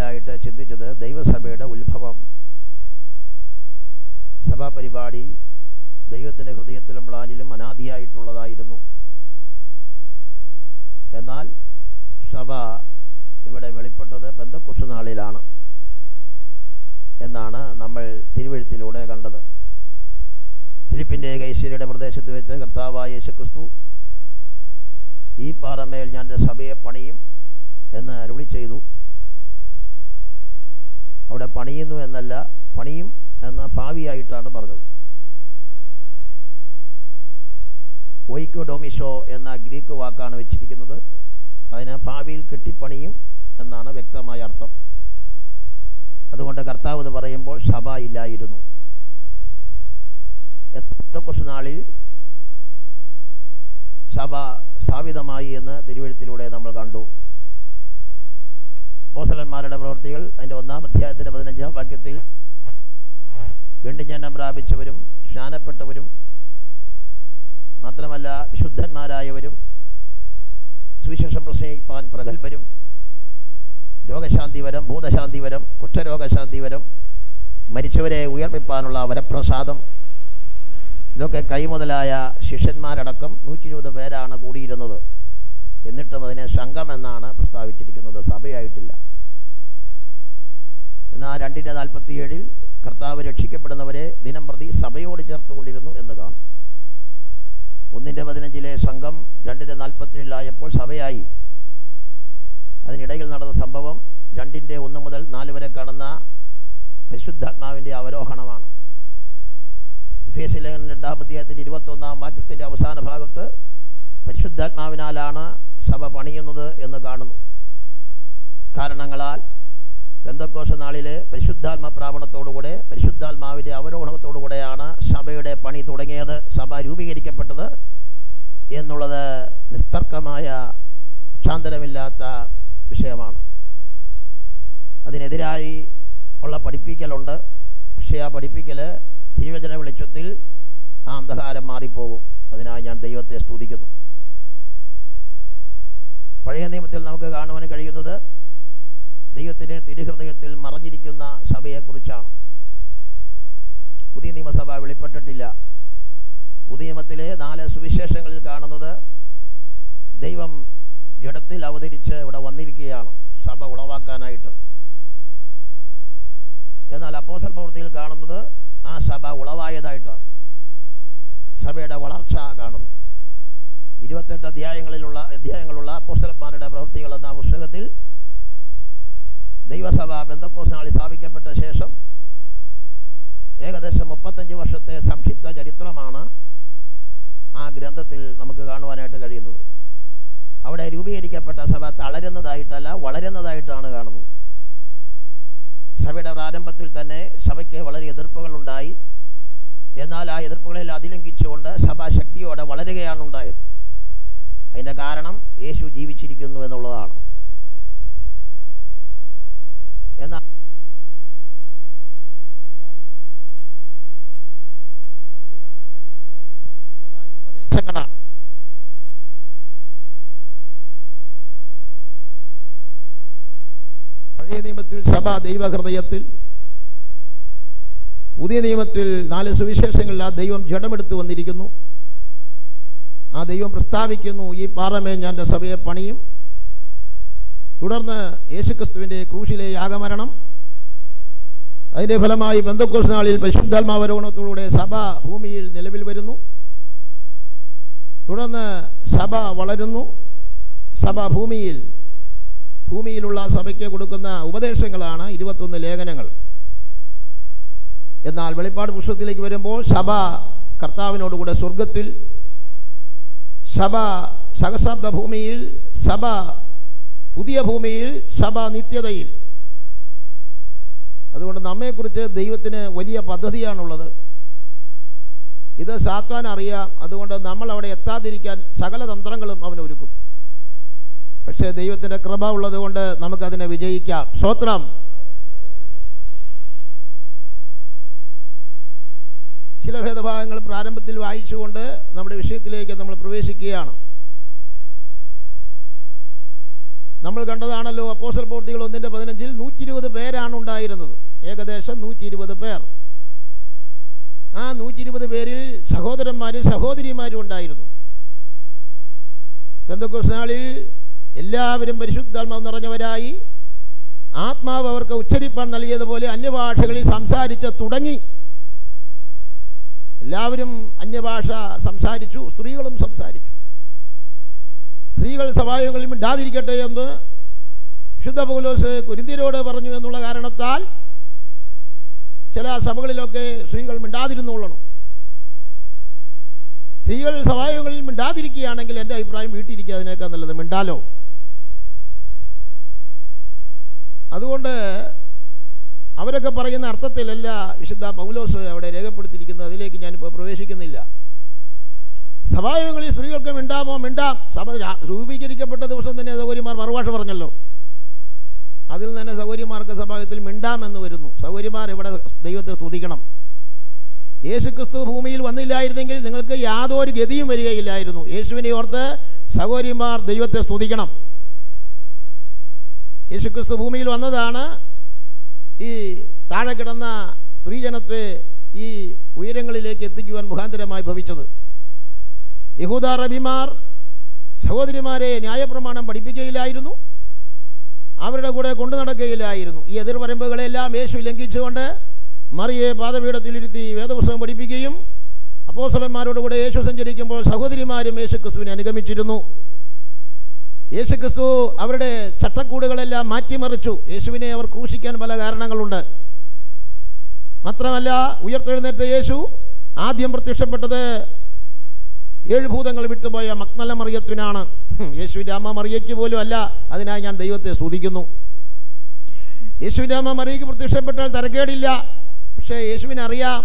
കൂടുതലായിട്ട് ചിന്തിച്ചത് ദൈവസഭയുടെ ഉത്ഭവം സഭാ പരിപാടി ദൈവത്തിൻ്റെ ഹൃദയത്തിലും പ്ലാനിലും അനാദിയായിട്ടുള്ളതായിരുന്നു എന്നാൽ സഭ ഇവിടെ വെളിപ്പെട്ടത് ബന്ധക്കുഷ നാളിലാണ് എന്നാണ് നമ്മൾ തിരുവഴുത്തിലൂടെ കണ്ടത് ഫിലിപ്പിൻ്റെ കൈശേരിയുടെ പ്രദേശത്ത് വെച്ച് കർത്താവായ യേശുക്രിസ്തു ഈ പാറമേൽ ഞാൻ എൻ്റെ സഭയെ പണിയും എന്ന് അരുളി ചെയ്തു അവിടെ പണിയുന്നു എന്നല്ല പണിയും എന്ന ഭാവിയായിട്ടാണ് പറഞ്ഞത് ഒയ്ക്കോ ഡൊമിഷോ എന്ന ഗ്രീക്ക് വാക്കാണ് വെച്ചിരിക്കുന്നത് അതിന് ഭാവിയിൽ കെട്ടിപ്പണിയും എന്നാണ് വ്യക്തമായ അർത്ഥം അതുകൊണ്ട് കർത്താവ് എന്ന് പറയുമ്പോൾ സഭ ഇല്ലായിരുന്നു കുറച്ച് നാളിൽ സഭ സ്ഥാപിതമായി എന്ന് തിരുവഴുത്തിലൂടെ നമ്മൾ കണ്ടു പോസലന്മാരുടെ പ്രവൃത്തികൾ അതിൻ്റെ ഒന്നാം അധ്യായത്തിൻ്റെ പതിനഞ്ചാം വാക്യത്തിൽ വീണ്ടും ജന്മം പ്രാപിച്ചവരും സ്നാനപ്പെട്ടവരും മാത്രമല്ല വിശുദ്ധന്മാരായവരും സുവിശേഷം പ്രസംഗിപ്പാൻ പ്രഗത്ഭരും രോഗശാന്തിവരം ഭൂതശാന്തിവരം കുഷ്ഠരോഗശാന്തിവരം മരിച്ചവരെ ഉയർപ്പിപ്പാനുള്ള വരപ്രസാദം ഇതൊക്കെ കൈമുതലായ ശിഷ്യന്മാരടക്കം നൂറ്റി ഇരുപത് പേരാണ് കൂടിയിരുന്നത് എന്നിട്ടും അതിനെ സംഘം എന്നാണ് പ്രസ്താവിച്ചിരിക്കുന്നത് സഭയായിട്ടില്ല എന്നാൽ രണ്ടിൻ്റെ നാൽപ്പത്തിയേഴിൽ കർത്താവ് രക്ഷിക്കപ്പെടുന്നവരെ ദിനം പ്രതി സഭയോട് ചേർത്തുകൊണ്ടിരുന്നു എന്ന് കാണും ഒന്നിൻ്റെ പതിനഞ്ചിലെ സംഘം രണ്ടിൻ്റെ നാൽപ്പത്തിയേഴിലായപ്പോൾ സഭയായി അതിനിടയിൽ നടന്ന സംഭവം രണ്ടിൻ്റെ ഒന്ന് മുതൽ നാല് വരെ കാണുന്ന പരിശുദ്ധാത്മാവിൻ്റെ അവരോഹണമാണ് ഫേസിലേഖൻ രണ്ടാം അധ്യായത്തിൻ്റെ ഇരുപത്തൊന്നാം വാക്യത്തിൻ്റെ അവസാന ഭാഗത്ത് പരിശുദ്ധാത്മാവിനാലാണ് സഭ പണിയുന്നത് എന്ന് കാണുന്നു കാരണങ്ങളാൽ ബന്ധക്കോശ നാളിലെ പരിശുദ്ധാത്മ പ്രാപണത്തോടുകൂടെ പരിശുദ്ധാത്മാവിൻ്റെ അവരോഹണത്തോടുകൂടെയാണ് സഭയുടെ പണി തുടങ്ങിയത് സഭ രൂപീകരിക്കപ്പെട്ടത് എന്നുള്ളത് നിസ്തർക്കമായ പക്ഷാന്തരമില്ലാത്ത വിഷയമാണ് അതിനെതിരായി ഉള്ള പഠിപ്പിക്കലുണ്ട് പക്ഷേ ആ പഠിപ്പിക്കൽ തിരുവചന വെളിച്ചത്തിൽ ആ അന്ധകാരം മാറിപ്പോകും അതിനായി ഞാൻ ദൈവത്തെ സ്തുതിക്കുന്നു പഴയ നിയമത്തിൽ നമുക്ക് കാണുവാൻ കഴിയുന്നത് ദൈവത്തിൻ്റെ തിരുഹൃദയത്തിൽ മറഞ്ഞിരിക്കുന്ന സഭയെക്കുറിച്ചാണ് പുതിയ നിയമസഭ വെളിപ്പെട്ടിട്ടില്ല പുതിയ നിയമത്തിലെ നാല് സുവിശേഷങ്ങളിൽ കാണുന്നത് ദൈവം ജഡത്തിൽ അവതരിച്ച് ഇവിടെ വന്നിരിക്കുകയാണ് സഭ ഉളവാക്കാനായിട്ട് എന്നാൽ അപ്പോസൽ പ്രവൃത്തിയിൽ കാണുന്നത് ആ സഭ ഉളവായതായിട്ടാണ് സഭയുടെ വളർച്ച കാണുന്നു ഇരുപത്തെട്ട് അധ്യായങ്ങളിലുള്ള അധ്യായങ്ങളുള്ള അപ്പോസ്തലന്മാരുടെ പ്രവൃത്തികൾ എന്ന പുസ്തകത്തിൽ ദൈവസഭ ബന്ധക്കോസ് നാളിൽ സ്ഥാപിക്കപ്പെട്ട ശേഷം ഏകദേശം മുപ്പത്തഞ്ച് വർഷത്തെ സംക്ഷിപ്ത ചരിത്രമാണ് ആ ഗ്രന്ഥത്തിൽ നമുക്ക് കാണുവാനായിട്ട് കഴിയുന്നത് അവിടെ രൂപീകരിക്കപ്പെട്ട സഭ തളരുന്നതായിട്ടല്ല വളരുന്നതായിട്ടാണ് കാണുന്നത് സഭയുടെ പ്രാരംഭത്തിൽ തന്നെ സഭയ്ക്ക് വളരെ എതിർപ്പുകളുണ്ടായി എന്നാൽ ആ എതിർപ്പുകളിൽ അതിലംഘിച്ചുകൊണ്ട് സഭ ശക്തിയോടെ വളരുകയാണ് ഉണ്ടായത് അതിൻ്റെ കാരണം യേശു ജീവിച്ചിരിക്കുന്നു എന്നുള്ളതാണ് എന്നാൽ നമുക്ക് കാണാൻ കഴിയുന്നത് ഈ സഭയ്ക്കുള്ളതായ ഉപദേശങ്ങളാണ് പഴയ നിയമത്തിൽ സഭ ദൈവഹൃദയത്തിൽ പുതിയ നിയമത്തിൽ നാല് സുവിശേഷങ്ങളിൽ ആ ദൈവം ജഡമെടുത്ത് വന്നിരിക്കുന്നു ആ ദൈവം പ്രസ്താവിക്കുന്നു ഈ പാറമേ ഞാൻ എൻ്റെ സഭയെ പണിയും തുടർന്ന് യേശുക്രിസ്തുവിൻ്റെ ക്രൂശിലെ യാഗമരണം അതിൻ്റെ ഫലമായി ബന്ധക്കോസ് നാളിൽ പരിശുദ്ധാത്മാവരോഹണത്തോടെ സഭ ഭൂമിയിൽ നിലവിൽ വരുന്നു തുടർന്ന് സഭ വളരുന്നു സഭ ഭൂമിയിൽ ഭൂമിയിലുള്ള സഭയ്ക്ക് കൊടുക്കുന്ന ഉപദേശങ്ങളാണ് ഇരുപത്തൊന്ന് ലേഖനങ്ങൾ എന്നാൽ വെളിപ്പാട് പുസ്തകത്തിലേക്ക് വരുമ്പോൾ സഭ കർത്താവിനോടുകൂടെ സ്വർഗത്തിൽ സഭ സഹസ്രാബ്ദ ഭൂമിയിൽ സഭ പുതിയ ഭൂമിയിൽ സഭ നിത്യതയിൽ അതുകൊണ്ട് നമ്മെക്കുറിച്ച് ദൈവത്തിന് വലിയ പദ്ധതിയാണുള്ളത് ഇത് സാത്താൻ അറിയാം അതുകൊണ്ട് നമ്മൾ അവിടെ എത്താതിരിക്കാൻ സകല തന്ത്രങ്ങളും അവൻ ഒരുക്കും പക്ഷേ ദൈവത്തിൻ്റെ കൃപ ഉള്ളത് കൊണ്ട് നമുക്കതിനെ വിജയിക്കാം സ്വത്രം ചില ഭേദഭാഗങ്ങൾ പ്രാരംഭത്തിൽ വായിച്ചുകൊണ്ട് നമ്മുടെ വിഷയത്തിലേക്ക് നമ്മൾ പ്രവേശിക്കുകയാണ് നമ്മൾ കണ്ടതാണല്ലോ അപ്പോസൽ പ്രവൃത്തികൾ ഒന്നിൻ്റെ പതിനഞ്ചിൽ നൂറ്റി ഇരുപത് പേരാണ് ഉണ്ടായിരുന്നത് ഏകദേശം നൂറ്റി ഇരുപത് പേർ ആ നൂറ്റി ഇരുപത് പേരിൽ സഹോദരന്മാരും സഹോദരിമാരും ഉണ്ടായിരുന്നു പെന്തക്കോസ് നാളിൽ എല്ലാവരും പരിശുദ്ധാത്മാവ് നിറഞ്ഞവരായി ആത്മാവ് അവർക്ക് ഉച്ചരിപ്പാൻ നൽകിയതുപോലെ അന്യഭാഷകളിൽ സംസാരിച്ച് തുടങ്ങി എല്ലാവരും അന്യഭാഷ സംസാരിച്ചു സ്ത്രീകളും സംസാരിച്ചു സ്ത്രീകൾ സഭായങ്ങളിൽ മിണ്ടാതിരിക്കട്ടെ എന്ന് വിശുദ്ധ പൗലോസ് കുരുന്തിരോട് പറഞ്ഞു എന്നുള്ള കാരണത്താൽ ചില സഭകളിലൊക്കെ സ്ത്രീകൾ മിണ്ടാതിരുന്നുകൊള്ളണം സ്ത്രീകൾ സഭായങ്ങളിൽ മിണ്ടാതിരിക്കുകയാണെങ്കിൽ എൻ്റെ അഭിപ്രായം വീട്ടിലിരിക്കുക അതിനേക്കാൾ നല്ലത് മിണ്ടാലോ അതുകൊണ്ട് അവരൊക്കെ പറയുന്ന അർത്ഥത്തിലല്ല വിശുദ്ധ പൗലോസ് അവിടെ രേഖപ്പെടുത്തിയിരിക്കുന്നത് അതിലേക്ക് ഞാനിപ്പോൾ പ്രവേശിക്കുന്നില്ല സഭായോഗങ്ങളിൽ സ്ത്രീകൾക്ക് മിണ്ടാമോ മിണ്ടാം സഭ രാ- രൂപീകരിക്കപ്പെട്ട ദിവസം തന്നെ സൗകര്യമാർ മറുഭാഷ പറഞ്ഞല്ലോ അതിൽ തന്നെ സൗകര്യമാർക്ക് സഭാഗത്തിൽ മിണ്ടാമെന്ന് വരുന്നു സൗകര്യമാർ ഇവിടെ ദൈവത്തെ സ്തുതിക്കണം യേശുക്രിസ്തു ഭൂമിയിൽ വന്നില്ലായിരുന്നെങ്കിൽ നിങ്ങൾക്ക് യാതൊരു ഗതിയും വരികയില്ലായിരുന്നു യേശുവിനെ ഓർത്ത് സഹോദരിമാർ ദൈവത്തെ സ്തുതിക്കണം യേശുക്രിസ്തു ഭൂമിയിൽ വന്നതാണ് ഈ താഴെ കിടന്ന സ്ത്രീജനത്തെ ഈ ഉയരങ്ങളിലേക്ക് എത്തിക്കുവാൻ മുഖാന്തരമായി ഭവിച്ചത് യഹൂദ റബിമാർ സഹോദരിമാരെ ന്യായപ്രമാണം പഠിപ്പിക്കുകയില്ലായിരുന്നു അവരുടെ കൂടെ കൊണ്ടു നടക്കുകയില്ലായിരുന്നു ഈ എതിർവരമ്പുകളെല്ലാം യേശു ലംഘിച്ചുകൊണ്ട് മറിയെ പാദപീഠത്തിലിരുത്തി വേദപുസ്തകം പഠിപ്പിക്കുകയും അപ്പോസ്തലന്മാരോട് കൂടെ യേശു സഞ്ചരിക്കുമ്പോൾ സഹോദരിമാരും യേശുക്രിസ്തുവിനെ അനുഗമിച്ചിരുന്നു യേശുക്രിസ്തു അവരുടെ ചട്ടക്കൂടുകളെല്ലാം മാറ്റിമറിച്ചു യേശുവിനെ അവർ ക്രൂശിക്കാൻ പല കാരണങ്ങളുണ്ട് മാത്രമല്ല ഉയർത്തെഴുന്നേറ്റ യേശു ആദ്യം പ്രത്യക്ഷപ്പെട്ടത് ഏഴ് ഭൂതങ്ങൾ വിട്ടുപോയ മക്നല മറിയത്തിനാണ് ഹും, യേശുവിൻ്റെ അമ്മ മറിയയ്ക്ക് പോലും അല്ല അതിനായി ഞാൻ ദൈവത്തെ സ്തുതിക്കുന്നു യേശുവിൻ്റെ അമ്മ മറിയയ്ക്ക് പ്രത്യക്ഷപ്പെട്ടാൽ തരക്കേടില്ല പക്ഷേ യേശുവിനെ അറിയാം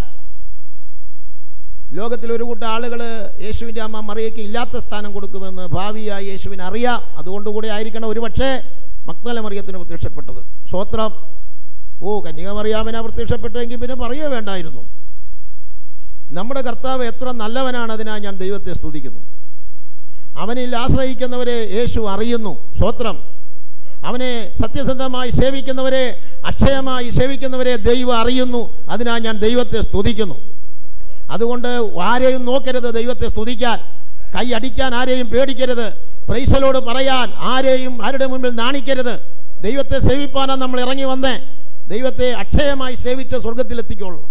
ലോകത്തിൽ ഒരു കൂട്ടം ആളുകൾ യേശുവിൻ്റെ അമ്മ മറിയയ്ക്ക് ഇല്ലാത്ത സ്ഥാനം കൊടുക്കുമെന്ന് ഭാവിയായി യേശുവിന് അറിയാം അതുകൊണ്ടുകൂടി ആയിരിക്കണം ഒരു പക്ഷേ മക്നല മറിയത്തിന് പ്രത്യക്ഷപ്പെട്ടത് സ്വോത്രം ഓ കന്യക മറിയാമന പ്രത്യക്ഷപ്പെട്ടെങ്കിൽ പിന്നെ പറയേ വേണ്ടായിരുന്നു നമ്മുടെ കർത്താവ് എത്ര നല്ലവനാണ് അതിനായി ഞാൻ ദൈവത്തെ സ്തുതിക്കുന്നു അവനിൽ ആശ്രയിക്കുന്നവരെ യേശു അറിയുന്നു സ്വോത്രം അവനെ സത്യസന്ധമായി സേവിക്കുന്നവരെ അക്ഷയമായി സേവിക്കുന്നവരെ ദൈവം അറിയുന്നു അതിനായി ഞാൻ ദൈവത്തെ സ്തുതിക്കുന്നു അതുകൊണ്ട് ആരെയും നോക്കരുത് ദൈവത്തെ സ്തുതിക്കാൻ കൈ അടിക്കാൻ ആരെയും പേടിക്കരുത് പ്രൈസലോട് പറയാൻ ആരെയും ആരുടെ മുമ്പിൽ നാണിക്കരുത് ദൈവത്തെ സേവിപ്പാനാണ് നമ്മൾ ഇറങ്ങി വന്നേ ദൈവത്തെ അക്ഷയമായി സേവിച്ച സ്വർഗത്തിലെത്തിക്കോളൂ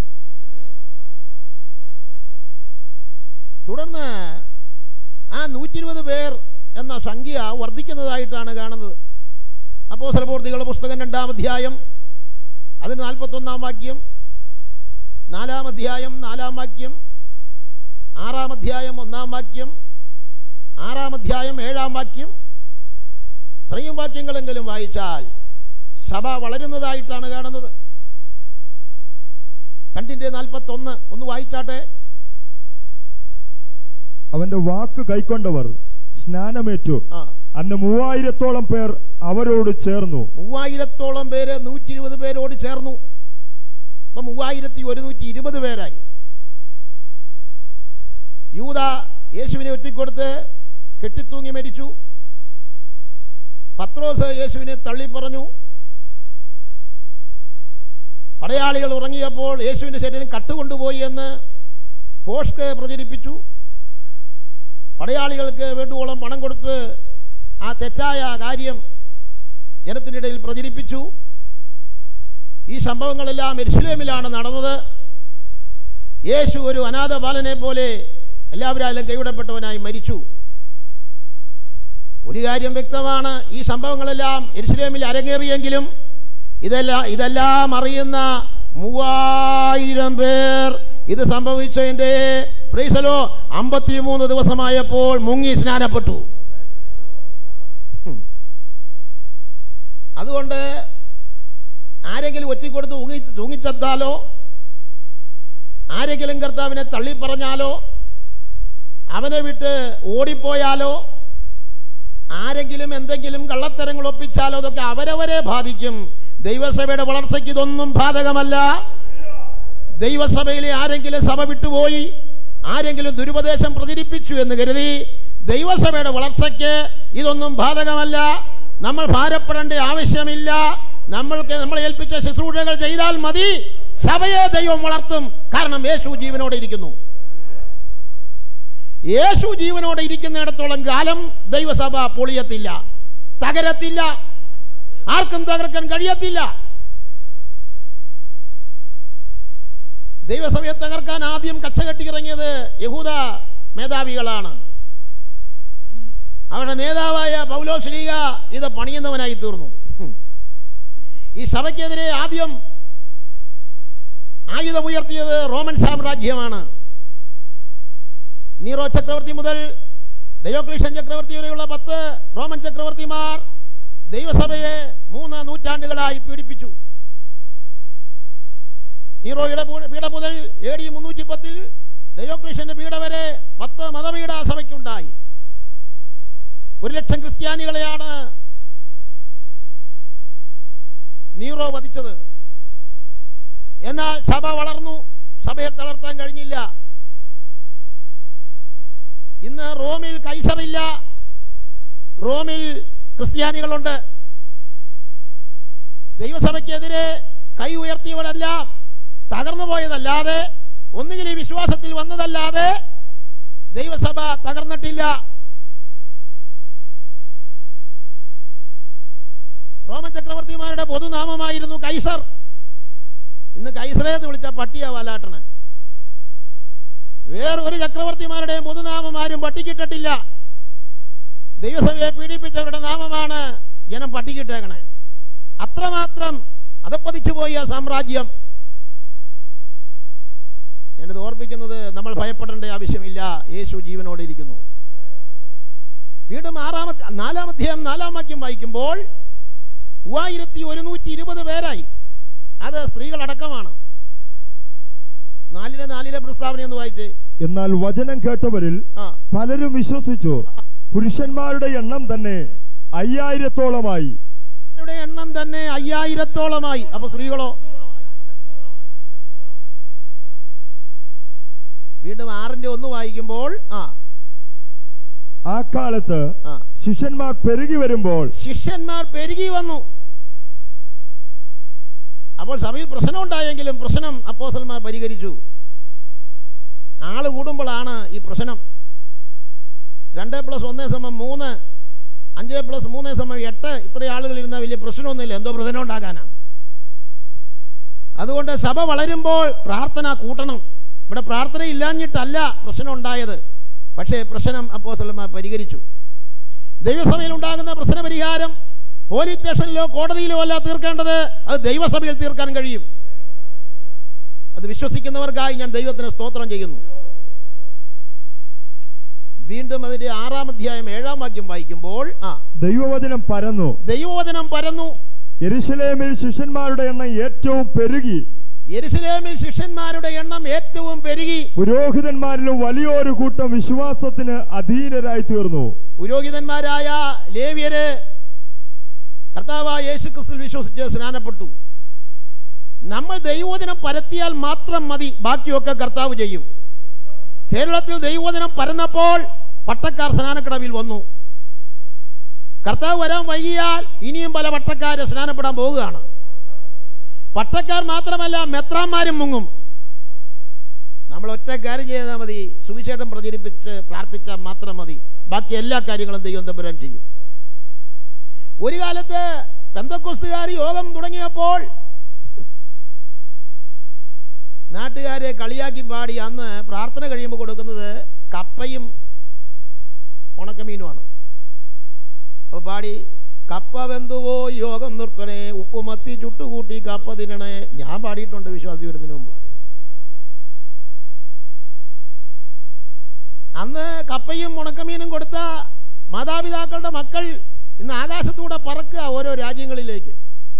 തുടർന്ന് ആ നൂറ്റി ഇരുപത് പേർ എന്ന സംഖ്യ വർദ്ധിക്കുന്നതായിട്ടാണ് കാണുന്നത് അപ്പോൾ സ്ഥലപൂർത്തികളുടെ പുസ്തകം രണ്ടാം അധ്യായം അതിന് നാൽപ്പത്തൊന്നാം വാക്യം നാലാം അധ്യായം നാലാം വാക്യം ആറാം അധ്യായം ഒന്നാം വാക്യം ആറാം അധ്യായം ഏഴാം വാക്യം ഇത്രയും വാക്യങ്ങളെങ്കിലും വായിച്ചാൽ സഭ വളരുന്നതായിട്ടാണ് കാണുന്നത് രണ്ടിൻ്റെ നാൽപ്പത്തൊന്ന് ഒന്ന് വായിച്ചാട്ടെ അവന്റെ വാക്ക് കൈക്കൊണ്ടവർ സ്നാനമേറ്റു ആ അന്ന് മൂവായിരത്തോളം പേർ അവരോട് ചേർന്നു മൂവായിരത്തോളം പേര് നൂറ്റി ഇരുപത് പേരോട് ചേർന്നു അപ്പം മൂവായിരത്തി ഒരുന്നൂറ്റി ഇരുപത് പേരായി യൂത യേശുവിനെ ഒറ്റിക്കൊടുത്ത് കെട്ടിത്തൂങ്ങി മരിച്ചു പത്രോസ് യേശുവിനെ തള്ളിപ്പറഞ്ഞു പടയാളികൾ ഉറങ്ങിയപ്പോൾ യേശുവിൻ്റെ ശരീരം കട്ടുകൊണ്ടുപോയി എന്ന് പോഷ്ക്ക് പ്രചരിപ്പിച്ചു പടയാളികൾക്ക് വേണ്ടുവോളം പണം കൊടുത്ത് ആ തെറ്റായ കാര്യം ജനത്തിൻ്റെ ഇടയിൽ പ്രചരിപ്പിച്ചു ഈ സംഭവങ്ങളെല്ലാം എരുസലേമിലാണ് നടന്നത് യേശു ഒരു അനാഥ ബാലനെ പോലെ എല്ലാവരാലും കൈവിടപ്പെട്ടവനായി മരിച്ചു ഒരു കാര്യം വ്യക്തമാണ് ഈ സംഭവങ്ങളെല്ലാം എരുസലേമിൽ അരങ്ങേറിയെങ്കിലും ഇതെല്ലാം ഇതെല്ലാം അറിയുന്ന മൂവായിരം പേർ ഇത് സംഭവിച്ചതിൻ്റെ പ്രൈസലോ അമ്പത്തിമൂന്ന് ദിവസമായപ്പോൾ മുങ്ങി സ്നാനപ്പെട്ടു അതുകൊണ്ട് ആരെങ്കിലും ഒറ്റിക്കൊടുത്ത് ഊങ്ങി തൂങ്ങിച്ചത്താലോ ആരെങ്കിലും കർത്താവിനെ തള്ളിപ്പറഞ്ഞാലോ അവനെ വിട്ട് ഓടിപ്പോയാലോ ആരെങ്കിലും എന്തെങ്കിലും കള്ളത്തരങ്ങൾ ഒപ്പിച്ചാലോ അതൊക്കെ അവരവരെ ബാധിക്കും ദൈവസഭയുടെ വളർച്ചയ്ക്ക് ഇതൊന്നും ബാധകമല്ല ദൈവസഭയിലെ ആരെങ്കിലും സഭ വിട്ടുപോയി ആരെങ്കിലും ദുരുപദേശം പ്രചരിപ്പിച്ചു എന്ന് കരുതി ദൈവസഭയുടെ വളർച്ചയ്ക്ക് ഇതൊന്നും ബാധകമല്ല നമ്മൾ ഭാരപ്പെടേണ്ട ആവശ്യമില്ല നമ്മൾക്ക് നമ്മൾ ഏൽപ്പിച്ച ശുശ്രൂഷകൾ ചെയ്താൽ മതി സഭയെ ദൈവം വളർത്തും കാരണം യേശു ജീവനോടെ ഇരിക്കുന്നു യേശു ജീവനോടെ ഇരിക്കുന്നിടത്തോളം കാലം ദൈവസഭ പൊളിയത്തില്ല തകരത്തില്ല ആർക്കും തകർക്കാൻ കഴിയത്തില്ല ദൈവസഭയെ തകർക്കാൻ ആദ്യം കച്ചകെട്ടി ഇറങ്ങിയത് യഹൂദ മേധാവികളാണ് അവരുടെ നേതാവായ പൗലോശ്രീക ഇത് പണിയുന്നവനായി തീർന്നു ഹും. ഈ സഭയ്ക്കെതിരെ ആദ്യം ആയുധമുയർത്തിയത് റോമൻ സാമ്രാജ്യമാണ് നീറോ ചക്രവർത്തി മുതൽ ഡയോക്ലീഷ്യൻ ചക്രവർത്തി വരെയുള്ള പത്ത് റോമൻ ചക്രവർത്തിമാർ ദൈവസഭയെ മൂന്ന് നൂറ്റാണ്ടുകളായി പീഡിപ്പിച്ചു നീറോയുടെ പീഡ- പീഡ മുതൽ എ ഡി മുന്നൂറ്റി പത്തിൽ ഡയോക്ലീഷ്യന്റെ പീഡ വരെ പത്ത് മതപീഡ സഭയ്ക്കുണ്ടായി ഒരു ലക്ഷം ക്രിസ്ത്യാനികളെയാണ് നീറോ വധിച്ചത് എന്നാൽ സഭ വളർന്നു സഭയെ തളർത്താൻ കഴിഞ്ഞില്ല ഇന്ന് റോമിൽ കൈസറില്ല റോമിൽ ക്രിസ്ത്യാനികളുണ്ട് ദൈവസഭയ്ക്കെതിരെ കൈ ഉയർത്തിയവരെല്ലാം തകർന്നു പോയതല്ലാതെ ഒന്നുകിൽ ഈ വിശ്വാസത്തിൽ വന്നതല്ലാതെ ദൈവസഭ തകർന്നിട്ടില്ല റോമൻ ചക്രവർത്തിമാരുടെ പൊതുനാമമായിരുന്നു കൈസർ ഇന്ന് കൈസറെ എന്ന് വിളിച്ച പട്ടിയ വാലാട്ടണ് വേറൊരു ചക്രവർത്തിമാരുടെയും പൊതുനാമം ആരും പട്ടിക്കിട്ടിട്ടില്ല ദൈവസഭയെ പീഡിപ്പിച്ചവരുടെ നാമമാണ് ജനം പട്ടിക്കിട്ടേക്കണേ അത്രമാത്രം അതപ്പതിച്ചു പോയി ആ സാമ്രാജ്യം ഞാനിത് ഓർപ്പിക്കുന്നത് നമ്മൾ ഭയപ്പെടേണ്ട ആവശ്യമില്ല യേശു ജീവനോടെ ഇരിക്കുന്നു വീണ്ടും ആറാമത്തെ നാലാമധ്യായം നാലാം വാക്യം വായിക്കുമ്പോൾ മൂവായിരത്തി ഒരുന്നൂറ്റി ഇരുപത് പേരായി അത് സ്ത്രീകളടക്കമാണ് നാലിലെ നാലിലെ പ്രസ്താവന എന്ന് വായിച്ച് എന്നാൽ വചനം കേട്ടവരിൽ ആ പലരും വിശ്വസിച്ചു പുരുഷന്മാരുടെ എണ്ണം തന്നെ അയ്യായിരത്തോളമായി അവരുടെ എണ്ണം തന്നെ അയ്യായിരത്തോളമായി അപ്പൊ സ്ത്രീകളോ വീണ്ടും ആറിന്റെ ഒന്ന് വായിക്കുമ്പോൾ ആ ആ കാലത്ത് ആ ശിഷ്യന്മാർ പെരുകി വരുമ്പോൾ ശിഷ്യന്മാർ പെരുകി വന്നു അപ്പോൾ സഭയിൽ പ്രശ്നം ഉണ്ടായെങ്കിലും പ്രശ്നം അപ്പോസന്മാർ പരിഹരിച്ചു ആള് കൂടുമ്പോഴാണ് ഈ പ്രശ്നം രണ്ട് പ്ലസ് ഒന്ന് സമം മൂന്ന് അഞ്ച് പ്ലസ് മൂന്ന് സമം എട്ട് ഇത്ര ആളുകൾ ഇരുന്ന വലിയ പ്രശ്നമൊന്നുമില്ല എന്തോ പ്രശ്നം ഉണ്ടാക്കാനാണ് അതുകൊണ്ട് സഭ വളരുമ്പോൾ പ്രാർത്ഥന കൂട്ടണം ഇവിടെ പ്രാർത്ഥന ഇല്ലാഞ്ഞിട്ടല്ല പ്രശ്നം ഉണ്ടായത് പക്ഷേ പ്രശ്നം അപ്പോസന്മാർ പരിഹരിച്ചു ദൈവസഭയിൽ ഉണ്ടാകുന്ന പ്രശ്ന പരിഹാരം പോലീസ് സ്റ്റേഷനിലോ കോടതിയിലോ അല്ല തീർക്കേണ്ടത് അത് ദൈവസഭയിൽ തീർക്കാൻ കഴിയും അത് വിശ്വസിക്കുന്നവർക്കായി ഞാൻ ദൈവത്തിന് സ്തോത്രം ചെയ്യുന്നു വീണ്ടും അതിന്റെ ആറാം അധ്യായം ഏഴാം വാക്യം വായിക്കുമ്പോൾ ആ ദൈവവചനം പരന്നു ദൈവവചനം പരന്നു യെരുശലേമിൽ ശിഷ്യന്മാരുടെ എണ്ണം ഏറ്റവും പെരുകി യെരുസലേമിൽ ശിഷ്യന്മാരുടെ എണ്ണം ഏറ്റവും പെരുകി പുരോഹിതന്മാരിലും വലിയൊരു കൂട്ടം വിശ്വാസത്തിന് അധീനരായി തീർന്നു പുരോഹിതന്മാരായ ലേവ്യര് കർത്താവായ യേശു ക്രിസ്തുവിൽ വിശ്വസിച്ച് സ്നാനപ്പെട്ടു നമ്മൾ ദൈവവചനം പരത്തിയാൽ മാത്രം മതി ബാക്കിയൊക്കെ കർത്താവ് ചെയ്യും കേരളത്തിൽ ദൈവവചനം പരന്നപ്പോൾ പട്ടക്കാർ സ്നാനക്കടവിൽ വന്നു കർത്താവ് വരാൻ വൈകിയാൽ ഇനിയും പല പട്ടക്കാര് സ്നാനപ്പെടാൻ പോവുകയാണ് പട്ടക്കാർ മാത്രമല്ല മെത്രാന്മാരും മുങ്ങും നമ്മൾ ഒറ്റ കാര്യം ചെയ്താൽ മതി സുവിശേഷം പ്രചരിപ്പിച്ച് പ്രാർത്ഥിച്ചാൽ മാത്രം മതി ബാക്കി എല്ലാ കാര്യങ്ങളും ദൈവം തമ്പുരാൻ ചെയ്യും ഒരു കാലത്ത് പെന്തക്കൊസ്തുകാർ യോഗം തുടങ്ങിയപ്പോൾ നാട്ടുകാരെ കളിയാക്കി പാടി അന്ന് പ്രാർത്ഥന കഴിയുമ്പോൾ കൊടുക്കുന്നത് കപ്പയും ഉണക്കമീനുമാണ് അപ്പോൾ പാടി കപ്പ വെന്തുവോ യോഗം നിർത്തണേ ഉപ്പുമത്തി ചുട്ടുകൂട്ടി കപ്പ തിന്നണേ ഞാൻ പാടിയിട്ടുണ്ട് വിശ്വാസി വരുന്നതിന് മുമ്പ് അന്ന് കപ്പയും ഉണക്കമീനും കൊടുത്ത മാതാപിതാക്കളുടെ മക്കൾ ഇന്ന് ആകാശത്തൂടെ പറക്കുക ഓരോ രാജ്യങ്ങളിലേക്ക്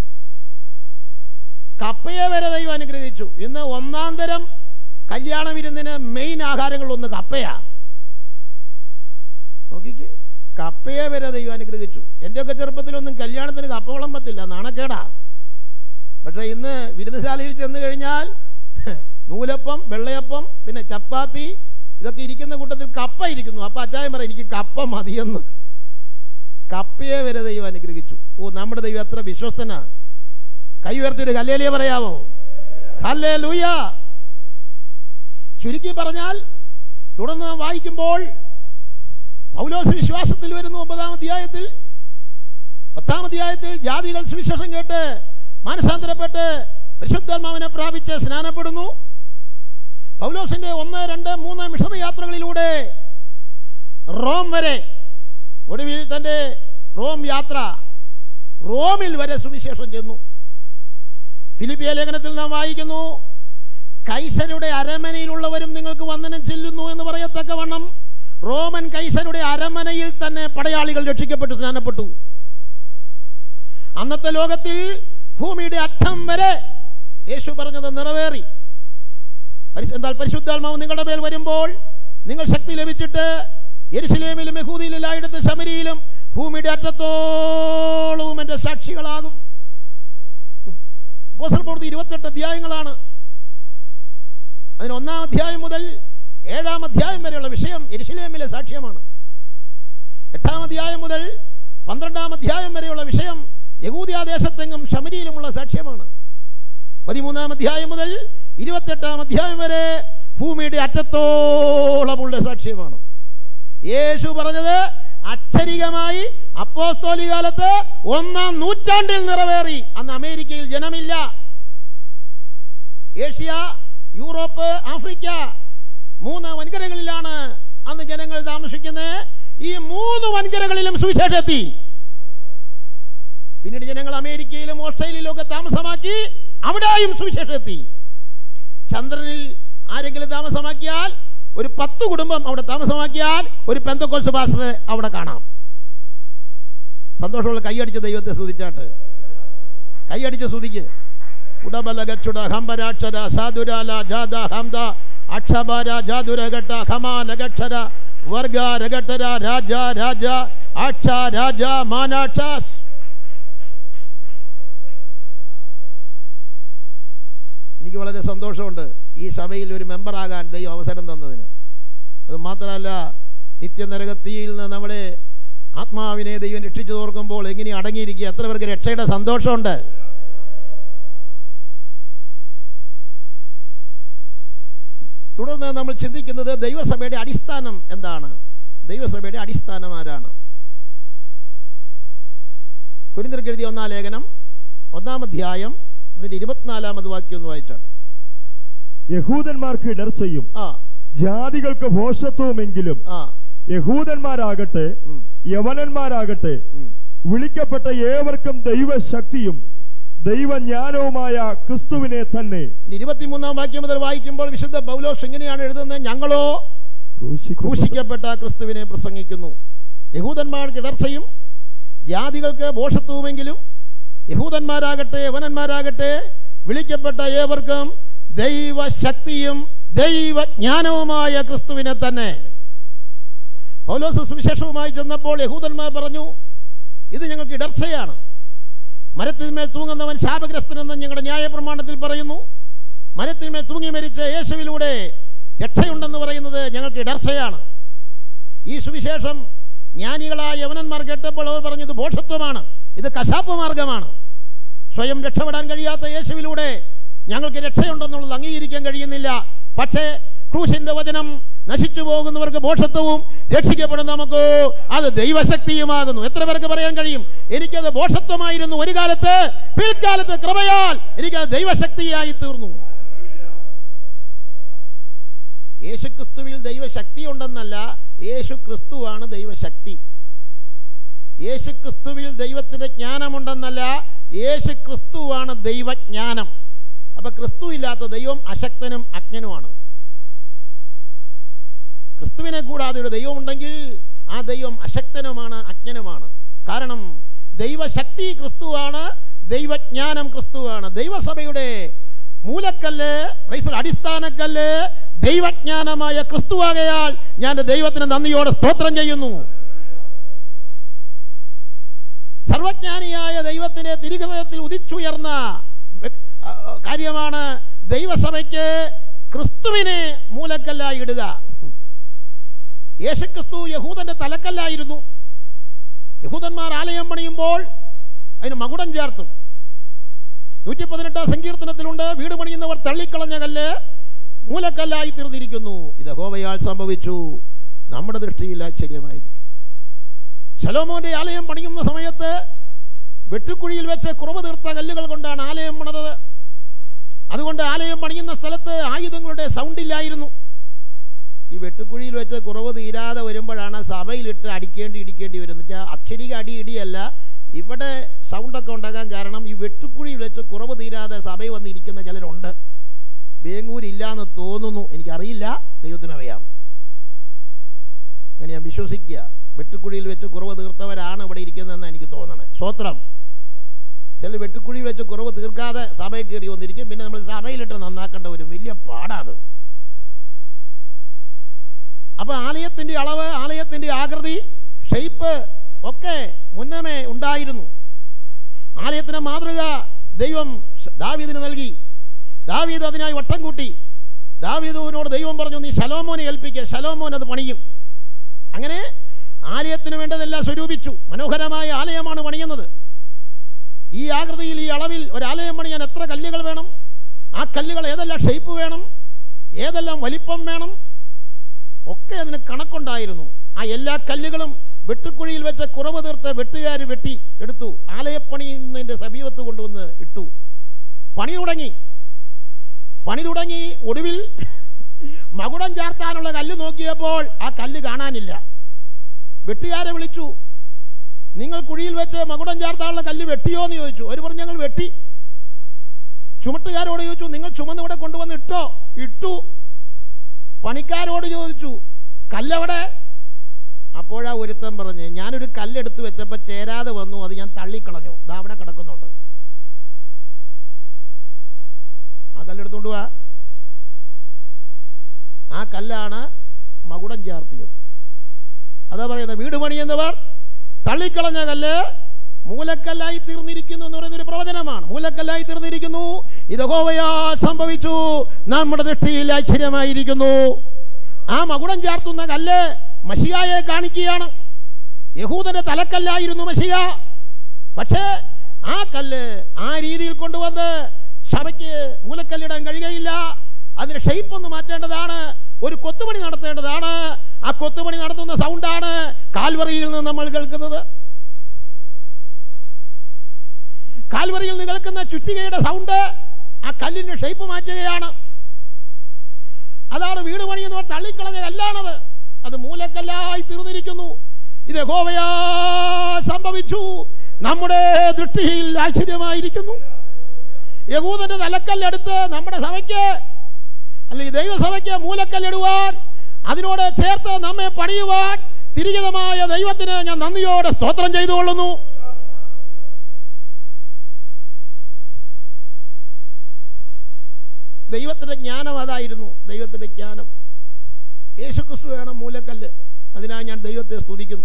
കപ്പയെ വരെ ദൈവം അനുഗ്രഹിച്ചു ഇന്ന് ഒന്നാം തരം കല്യാണ വിരുന്നിന് മെയിൻ ആഹാരങ്ങളൊന്ന് കപ്പയാ നോക്കിക്കേ കപ്പയെ വരെ ദൈവം അനുഗ്രഹിച്ചു എൻ്റെയൊക്കെ ചെറുപ്പത്തിലൊന്നും കല്യാണത്തിന് കപ്പ വിളമ്പത്തില്ല നാണക്കേടാ പക്ഷേ ഇന്ന് വിരുന്നുശാലയിൽ ചെന്ന് കഴിഞ്ഞാൽ നൂലപ്പം വെള്ളയപ്പം പിന്നെ ചപ്പാത്തി ഇതൊക്കെ ഇരിക്കുന്ന കൂട്ടത്തിൽ കപ്പ ഇരിക്കുന്നു അപ്പം അച്ചായൻ പറയും എനിക്ക് കപ്പ മതിയെന്ന് കപ്പയെ വരെ ദൈവം അനുഗ്രഹിച്ചു ഓ നമ്മുടെ ദൈവം എത്ര വിശ്വസ്തനാ കൈ ഉയർത്തി ഒരു ഹല്ലേലിയ പറയാമോ ഹല്ലേ ലൂയ ചുരുക്കി പറഞ്ഞാൽ തുടർന്ന് നാം വായിക്കുമ്പോൾ പൗലോസ് വിശ്വാസത്തിൽ വരുന്നു ഒമ്പതാം അധ്യായത്തിൽ പത്താം അധ്യായത്തിൽ ജാതികൾ സുവിശേഷം കേട്ട് മാനസാന്തരപ്പെട്ട് പരിശുദ്ധാത്മാവിനെ പ്രാപിച്ച് സ്നാനപ്പെടുന്നു പൗലോസിന്റെ ഒന്ന് രണ്ട് മൂന്ന് മിഷണറി യാത്രകളിലൂടെ റോം വരെ ഒടുവിൽ തൻ്റെ റോം യാത്ര റോമിൽ വരെ സുവിശേഷം ചെന്നു ഫിലിപ്പിയ ലേഖനത്തിൽ നാം വായിക്കുന്നു കൈസരുടെ അരമനയിലുള്ളവരും നിങ്ങൾക്ക് വന്ദനം ചെല്ലുന്നു എന്ന് പറയത്തക്കവണ്ണം റോമൻ കൈസരുടെ അരമനയിൽ തന്നെ പടയാളികൾ രക്ഷിക്കപ്പെട്ടു സ്നാനപ്പെട്ടു അന്നത്തെ ലോകത്തിൽ ഭൂമിയുടെ അറ്റം വരെ യേശു പറഞ്ഞത് നിറവേറി പരിശു- എന്നാൽ പരിശുദ്ധാത്മാവ് നിങ്ങളുടെ മേൽ വരുമ്പോൾ നിങ്ങൾ ശക്തി ലഭിച്ചിട്ട് യെരുശലേമിലും യഹൂദിയിലും എല്ലായിടത്തും ശമരിയിലും ഭൂമിയുടെ അറ്റത്തോളവും എൻ്റെ സാക്ഷികളാകും അപ്പോസ്തല പ്രവൃത്തി ഇരുപത്തെട്ട് അധ്യായങ്ങളാണ് അതിന് ഒന്നാം അധ്യായം മുതൽ ഏഴാം അധ്യായം വരെയുള്ള വിഷയം എരുശലേമിലെ സാക്ഷ്യമാണ് എട്ടാം അധ്യായം മുതൽ പന്ത്രണ്ടാം അധ്യായം വരെയുള്ള വിഷയം യഹൂദിയാദേശത്തെങ്ങും ശമരിയിലുമുള്ള സാക്ഷ്യമാണ് പതിമൂന്നാം അധ്യായം മുതൽ ഇരുപത്തെട്ടാം അധ്യായം വരെ ഭൂമിയുടെ അറ്റത്തോളമുള്ള സാക്ഷ്യമാണ് യേശു പറഞ്ഞത് അക്ഷരികമായി അപ്പോസ്തോലി കാലത്ത് ഒന്നാം നൂറ്റാണ്ടിൽ നിറവേറി അന്ന് അമേരിക്കയിൽ ജനമില്ല ഏഷ്യ യൂറോപ്പ് ആഫ്രിക്ക മൂന്ന് വൻകരകളിലാണ് അന്ന് ജനങ്ങൾ താമസിക്കുന്നത് ഈ മൂന്ന് വൻകരകളിലും സുവിശേഷം എത്തി പിന്നീട് ജനങ്ങൾ അമേരിക്കയിലും ഓസ്ട്രേലിയയിലും ഒക്കെ താമസമാക്കി അവിടെയും സുവിശേഷം എത്തി ചന്ദ്രനിൽ ആരെങ്കിലും താമസമാക്കിയാൽ ഒരു പത്ത് കുടുംബം അവിടെ താമസമാക്കിയാൽ ഒരു പെന്തക്കോൽസ് പാസ്റ്റർ അവിടെ കാണാം സന്തോഷമുള്ള കൈയടിച്ച് ദൈവത്തെ സ്തുതിച്ചാട്ട് കൈയടിച്ച് സ്തുതിക്ക് ഉടബലഗച്ചുട ഹംബരാക്ഷര സാധുരാല ജാത ഹംദ അക്ഷബാര ജാതുരഘട്ട ഖമാനഗക്ഷര വർഗ രഘട്ടര രാജ രാജ ആക്ഷ രാജ മാനാക്ഷാസ് എനിക്ക് വളരെ സന്തോഷമുണ്ട് ഈ സഭയിൽ ഒരു മെമ്പറാകാൻ ദൈവം അവസരം തന്നതിന് അത് മാത്രമല്ല നിത്യനരകത്തിയിൽ നിന്ന് നമ്മുടെ ആത്മാവിനെ ദൈവം രക്ഷിച്ചു തോർക്കുമ്പോൾ എങ്ങനെ അടങ്ങിയിരിക്കുക എത്ര പേർക്ക് രക്ഷയുടെ സന്തോഷമുണ്ട് തുടർന്ന് നമ്മൾ ചിന്തിക്കുന്നത് ദൈവസഭയുടെ അടിസ്ഥാനം എന്താണ് ദൈവസഭയുടെ അടിസ്ഥാനം ആരാണ് കുരിന്തിർക്ക് എഴുതിയ ഒന്നാം ലേഖനം ഒന്നാം അധ്യായം അതിൻ്റെ ഇരുപത്തിനാലാമത് വാക്യം ഒന്ന് വായിച്ചാട്ടെ യഹൂദന്മാർക്ക് ഇടർച്ചയും ആ ജാതികൾക്ക് ഭോഷത്വമെങ്കിലും ആ യഹൂദന്മാരാകട്ടെ ഉം, യവനന്മാരാകട്ടെ ഉം. വിളിക്കപ്പെട്ട ഏവർക്കും ദൈവശക്തിയും ദൈവജ്ഞാനവുമായ ക്രിസ്തുവിനെ തന്നെ ഇനി ഇരുപത്തിമൂന്നാം വാക്യം മുതൽ വായിക്കുമ്പോൾ വിശുദ്ധ പൗലോസ് ഇങ്ങനെയാണ് എഴുതുന്നത് ഞങ്ങളോ ക്രൂശിക്കപ്പെട്ട ക്രൂശിക്കപ്പെട്ട ക്രിസ്തുവിനെ പ്രസംഗിക്കുന്നു യഹൂദന്മാർക്ക് ഇടർച്ചയും ജാതികൾക്ക് ഭോഷത്വമെങ്കിലും യഹൂദന്മാരാകട്ടെ യവനന്മാരാകട്ടെ വിളിക്കപ്പെട്ട ഏവർക്കും ദൈവശക്തിയും ദൈവജ്ഞാനവുമായ ക്രിസ്തുവിനെ തന്നെ പൗലോസ് സുവിശേഷവുമായി ചെന്നപ്പോൾ യഹൂദന്മാർ പറഞ്ഞു ഇത് ഞങ്ങൾക്ക് ഇടർച്ചയാണ് മരത്തിന്മേൽ തൂങ്ങുന്നവൻ ശാപഗ്രസ്തനെന്ന് ഞങ്ങളുടെ ന്യായപ്രമാണത്തിൽ പറയുന്നു മരത്തിന്മേൽ തൂങ്ങി മരിച്ച യേശുവിലൂടെ രക്ഷയുണ്ടെന്ന് പറയുന്നത് ഞങ്ങൾക്ക് ഇടർച്ചയാണ് ഈ സുവിശേഷം ജ്ഞാനികളായ യവനന്മാർ കേട്ടപ്പോൾ അവർ പറഞ്ഞു ഇത് ഭോഷത്വമാണ് ഇത് കശാപ്പ് മാർഗമാണ് സ്വയം രക്ഷപ്പെടാൻ കഴിയാത്ത യേശുവിലൂടെ ഞങ്ങൾക്ക് രക്ഷയുണ്ടെന്നുള്ളത് അംഗീകരിക്കാൻ കഴിയുന്നില്ല പക്ഷേ ക്രൂശിന്റെ വചനം നശിച്ചു പോകുന്നവർക്ക് ഭോഷത്വവും രക്ഷിക്കപ്പെടുന്ന നമുക്ക് അത് ദൈവശക്തിയുമാകുന്നു എത്ര പേർക്ക് പറയാൻ കഴിയും എനിക്കത് ഭോഷത്വമായിരുന്നു ഒരു കാലത്ത് പിൽക്കാലത്ത് കൃപയാൽ എനിക്കത് ദൈവശക്തിയായി തീർന്നു യേശുക്രിസ്തുവിൽ ദൈവശക്തി ഉണ്ടെന്നല്ല യേശു ക്രിസ്തുവാണ് ദൈവശക്തി യേശുക്രിസ്തുവിൽ ദൈവത്തിൻ്റെ ജ്ഞാനമുണ്ടെന്നല്ല യേശു ക്രിസ്തുവാണ് ദൈവജ്ഞാനം അപ്പൊ ക്രിസ്തു ഇല്ലാത്ത ദൈവം അശക്തനും അജ്ഞനുമാണ് ക്രിസ്തുവിനെ കൂടാതെ ഒരു ദൈവം ഉണ്ടെങ്കിൽ ആ ദൈവം അശക്തനുമാണ് അജ്ഞനുമാണ് കാരണം ദൈവശക്തി ക്രിസ്തുവാണ് ദൈവജ്ഞാനം ക്രിസ്തുവാണ് ദൈവസഭയുടെ മൂലക്കല്ല് പ്രൈസർ അടിസ്ഥാനക്കല്ല് ദൈവജ്ഞാനമായ ക്രിസ്തുവാകയാൽ ഞാൻ എൻ്റെ ദൈവത്തിന് നന്ദിയോടെ സ്തോത്രം ചെയ്യുന്നു സർവജ്ഞാനിയായ ദൈവത്തിൻ്റെ തിരുഹൃദയത്തിൽ ഉദിച്ചുയർന്ന വ്യ- ആ, കാര്യമാണ് ദൈവസഭയ്ക്ക് ക്രിസ്തുവിനെ മൂലക്കല്ലായി ഇടുക യേശുക്രിസ്തു യഹൂദന്റെ തലക്കല്ലായിരുന്നു യഹൂദന്മാർ ആലയം പണിയുമ്പോൾ അതിന് മകുടം ചേർത്തും നൂറ്റി പതിനെട്ടാം സങ്കീർത്തനത്തിലുണ്ട് വീട് പണിയുന്നവർ തള്ളിക്കളഞ്ഞ കല്ല് മൂലക്കല്ലായി തീർന്നിരിക്കുന്നു ഇത് ഹോവയാൽ സംഭവിച്ചു നമ്മുടെ ദൃഷ്ടിയിൽ ആശ്ചര്യമായിരിക്കും ശലോമോന്റെ ആലയം പണിയുന്ന സമയത്ത് വെട്ടുക്കുഴിയിൽ വെച്ച് കുറവ് തീർത്ത കല്ലുകൾ കൊണ്ടാണ് ആലയം പണിതത് അതുകൊണ്ട് ആലയം പണിയുന്ന സ്ഥലത്ത് ആയുധങ്ങളുടെ സൗണ്ട് ഇല്ലായിരുന്നു ഈ വെട്ടുക്കുഴിയിൽ വെച്ച് കുറവ് തീരാതെ വരുമ്പോഴാണ് സഭയിലിട്ട് അടിക്കേണ്ടി ഇടിക്കേണ്ടി വരുന്നത് വെച്ചാൽ അക്ഷരിക അടി ഇടിയല്ല ഇവിടെ സൗണ്ടൊക്കെ ഉണ്ടാകാൻ കാരണം ഈ വെട്ടുക്കുഴിയിൽ വെച്ച് കുറവ് തീരാതെ സഭയിൽ വന്നിരിക്കുന്ന ചിലരുണ്ട് വേങ്ങൂരില്ല എന്ന് തോന്നുന്നു എനിക്കറിയില്ല ദൈവത്തിനറിയാം അങ്ങനെ ഞാൻ വിശ്വസിക്കുക വെട്ടുക്കുഴിയിൽ വെച്ച് കുറവ് തീർത്തവരാണ് ഇവിടെ ഇരിക്കുന്നതെന്ന് എനിക്ക് തോന്നണേ സ്വത്രം ചില വെട്ടുക്കുഴിയിൽ വെച്ച് കുറവ് തീർക്കാതെ സഭയിൽ കയറി വന്നിരിക്കും പിന്നെ നമ്മൾ സഭയിലിട്ട് നന്നാക്കേണ്ട വരും വലിയ പാടാത് അപ്പൊ ആലയത്തിന്റെ അളവ് ആലയത്തിന്റെ ആകൃതി ഷെയ്പ്പ് ഒക്കെ മുന്നമേ ഉണ്ടായിരുന്നു ആലയത്തിന് മാതൃക ദൈവം ദാവീദിന് നൽകി ദാവീദ് അതിനായി വട്ടം കൂട്ടി ദാവീദിനോട് ദൈവം പറഞ്ഞു നീ ശലോമോനെ ഏൽപ്പിക്കുക ശലോമോൻ അത് പണിയും അങ്ങനെ ആലയത്തിന് വേണ്ടതെല്ലാം സ്വരൂപിച്ചു മനോഹരമായ ആലയമാണ് പണിയുന്നത് ഈ ആകൃതിയിൽ ഈ അളവിൽ ഒരാലയം പണിയാൻ എത്ര കല്ലുകൾ വേണം ആ കല്ലുകൾ ഏതെല്ലാം ഷേപ്പ് വേണം ഏതെല്ലാം വലിപ്പം വേണം ഒക്കെ അതിന് കണക്കുണ്ടായിരുന്നു ആ എല്ലാ കല്ലുകളും വെട്ടുക്കുഴിയിൽ വെച്ച കുറവ് തീർത്ത് വെട്ടുകാർ വെട്ടി എടുത്തു ആലയപ്പണിയുന്നതിൻ്റെ സമീപത്ത് കൊണ്ടുവന്ന് ഇട്ടു പണി തുടങ്ങി പണി തുടങ്ങി ഒടുവിൽ മകുടം ചാർത്താനുള്ള കല്ല് നോക്കിയപ്പോൾ ആ കല്ല് കാണാനില്ല വെട്ടുകാരെ വിളിച്ചു നിങ്ങൾ കുഴിയിൽ വെച്ച് മകുടം ചാർത്താനുള്ള കല്ല് വെട്ടിയോ എന്ന് ചോദിച്ചു അവർ പറഞ്ഞു ഞങ്ങൾ വെട്ടി ചുമട്ടുകാരോട് ചോദിച്ചു നിങ്ങൾ ചുമന്ന് ഇവിടെ കൊണ്ടുവന്ന് ഇട്ടോ ഇട്ടു പണിക്കാരോട് ചോദിച്ചു കല്ലെവിടെ അപ്പോഴാ ഒരുത്തൻ പറഞ്ഞ് ഞാനൊരു കല്ലെടുത്ത് വെച്ചപ്പോൾ ചേരാതെ വന്നു അത് ഞാൻ തള്ളിക്കളഞ്ഞു ദാ അവിടെ കിടക്കുന്നുണ്ട് ആ കല്ലെടുത്തോണ്ട് വാ ആ കല്ലാണ് മകുടം ചേർത്തിയത് അതാ പറയുന്നത് വീട് പണിയുന്നവർ തള്ളിക്കളഞ്ഞ കല്ല് മൂലക്കല്ലായി തീർന്നിരിക്കുന്നു എന്ന് പറയുന്ന ഒരു പ്രവചനമാണ് മൂലക്കല്ലായി തീർന്നിരിക്കുന്നു ഇത് ഹോവയാ സംഭവിച്ചു നമ്മുടെ ദൃഷ്ടിയിൽ ആശ്ചര്യമായിരിക്കുന്നു ആ മകുടം ചാർത്തുന്ന കല്ല് മഷിയായെ കാണിക്കുകയാണ് യഹൂദന്റെ തലക്കല്ലായിരുന്നു മഷിയ പക്ഷേ ആ കല്ല് ആ രീതിയിൽ കൊണ്ടുവന്ന് സഭയ്ക്ക് മൂലക്കല്ലിടാൻ കഴിയുകയില്ല അതിന് ഷെയ്പ്പ് ഒന്ന് മാറ്റേണ്ടതാണ് ഒരു കൊത്തുപണി നടത്തേണ്ടതാണ് ആ കൊത്തുപണി നടത്തുന്ന സൗണ്ടാണ് കാൽവറിയിൽ നിന്ന് നമ്മൾ കേൾക്കുന്നത് കാൽവറിയിൽ നിന്ന് കേൾക്കുന്ന ചുറ്റികയുടെ സൗണ്ട് ആ കല്ലിന്റെ ഷേപ്പ് മാറ്റുകയാണ് അതാണ് വീട് പണിയുന്നവർ തള്ളിക്കളഞ്ഞ കല്ലാണത് അത് മൂലക്കല്ലായി തീർന്നിരിക്കുന്നു ഇത് ഗോവയാ സംഭവിച്ചു നമ്മുടെ ദൃഷ്ടിയിൽ ആശ്ചര്യമായിരിക്കുന്നു യഹൂദന്റെ തലക്കല്ലെടുത്ത് നമ്മുടെ സഭയ്ക്ക് അല്ലെങ്കിൽ ദൈവസഭയ്ക്ക് മൂലക്കല്ലിടുവാൻ അതിനോട് ചേർത്ത് നമ്മെ പണിയുവാൻ തിരികിതമായ ദൈവത്തിന് ഞാൻ നന്ദിയോടെ സ്തോത്രം ചെയ്തുകൊള്ളുന്നു ദൈവത്തിൻ്റെ ജ്ഞാനം അതായിരുന്നു ദൈവത്തിൻ്റെ ജ്ഞാനം യേശുക്രിസ്തുവാണ് മൂലക്കല്ല് അതിനായി ഞാൻ ദൈവത്തെ സ്തുതിക്കുന്നു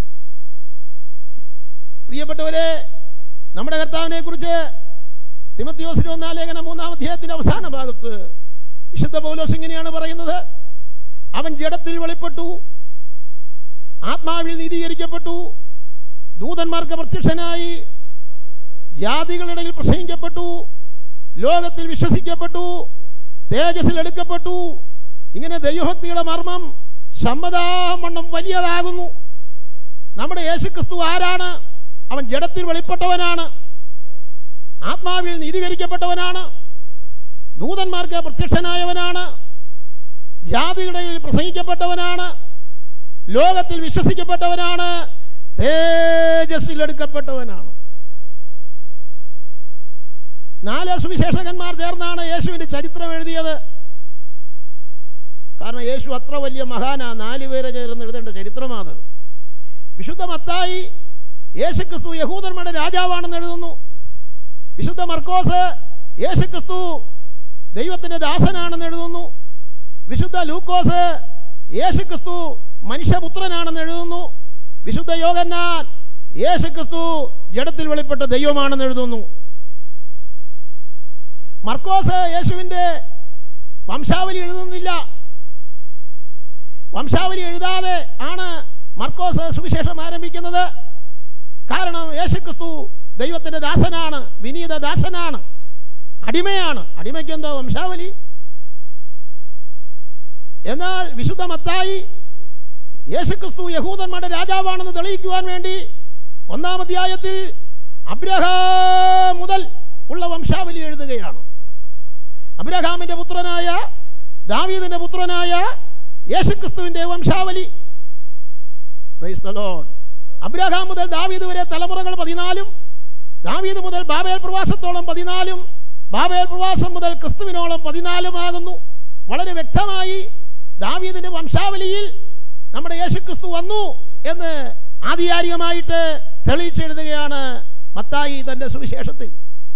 പ്രിയപ്പെട്ടവരെ നമ്മുടെ കർത്താവിനെ കുറിച്ച് തിമത്തിയോസിന് ഒന്നാം ലേഖനം മൂന്നാം അധ്യായത്തിന്റെ അവസാന ഭാഗത്ത് വിശുദ്ധ പൗലോസ് ഇങ്ങനെയാണ് പറയുന്നത് അവൻ ജഡത്തിൽ വെളിപ്പെട്ടു ആത്മാവിൽ നീതീകരിക്കപ്പെട്ടു ദൂതന്മാർക്ക് പ്രത്യക്ഷനായി ജാതികളുടെ ഇടയിൽ പ്രസംഗിക്കപ്പെട്ടു ലോകത്തിൽ വിശ്വസിക്കപ്പെട്ടു തേജസ്സിൽ എടുക്കപ്പെട്ടു ഇങ്ങനെ ദൈവഭക്തിയുടെ മർമ്മം സമ്മതാമണ്ണം വലിയതാകുന്നു നമ്മുടെ യേശുക്രിസ്തു ആരാണ് അവൻ ജഡത്തിൽ വെളിപ്പെട്ടവനാണ് ആത്മാവിൽ നീതീകരിക്കപ്പെട്ടവനാണ് ദൂതന്മാർക്ക് പ്രത്യക്ഷനായവനാണ് ജാതിയുടെ ഇടയിൽ പ്രസംഗിക്കപ്പെട്ടവനാണ് ലോകത്തിൽ വിശ്വസിക്കപ്പെട്ടവനാണ് തേജസ്സിൽ എടുക്കപ്പെട്ടവനാണ് നാല് സുവിശേഷകന്മാർ ചേർന്നാണ് യേശുവിൻ്റെ ചരിത്രം എഴുതിയത് കാരണം യേശു അത്ര വലിയ മഹാനാ നാല് പേരെ ചേർന്ന് എഴുതേണ്ട ചരിത്രമാണ് വിശുദ്ധ മത്തായി യേശുക്രിസ്തു യഹൂദന്മാരുടെ രാജാവാണെന്ന് എഴുതുന്നു വിശുദ്ധ മർക്കോസ് യേശുക്രിസ്തു ദൈവത്തിൻ്റെ ദാസനാണെന്ന് എഴുതുന്നു വിശുദ്ധ ലൂക്കോസ് യേശുക്രിസ്തു മനുഷ്യപുത്രനാണെന്ന് എഴുതുന്നു വിശുദ്ധ യോഗന്നാൻ യേശുക്രിസ്തു ജഡത്തിൽ വെളിപ്പെട്ട ദൈവമാണെന്ന് എഴുതുന്നു മർക്കോസ് യേശുവിൻ്റെ വംശാവലി എഴുതുന്നില്ല വംശാവലി എഴുതാതെ ആണ് മർക്കോസ് സുവിശേഷം ആരംഭിക്കുന്നത് യേശുക്രിസ്തു ദൈവത്തിൻ്റെ ദാസനാണ് വിനീത ദാസനാണ് അടിമയാണ് അടിമയ്ക്ക് എന്താ വംശാവലി എന്നാൽ വിശുദ്ധ മത്തായി യേശുക്രിസ്തു യഹൂദന്മാരുടെ രാജാവാണെന്ന് തെളിയിക്കുവാൻ വേണ്ടി ഒന്നാം അധ്യായത്തിൽ അബ്രഹാം മുതൽ ഉള്ള വംശാവലി എഴുതുകയാണ് അബ്രഹാമിൻ്റെ പുത്രനായ ദാവീദിൻ്റെ പുത്രനായ യേശുക്രിസ്തുവിൻ്റെ വംശാവലി Praise the Lord. അബ്രഹാം മുതൽ ദാവീദ് വരെ തലമുറകൾ പതിനാലും ദാവീദ് മുതൽ ബാബേൽ പ്രവാസത്തോളം പതിനാലും ബാബേൽ പ്രവാസം മുതൽ ക്രിസ്തുവിനോളം പതിനാലുമാകുന്നു വളരെ വ്യക്തമായി ദാവീദിന്റെ വംശാവലിയിൽ നമ്മുടെ യേശുക്രിസ്തു വന്നു എന്ന് ആധികാരികമായിട്ട് തെളിയിച്ചെഴുതുകയാണ് മത്തായി തൻ്റെ സുവിശേഷത്തിൽ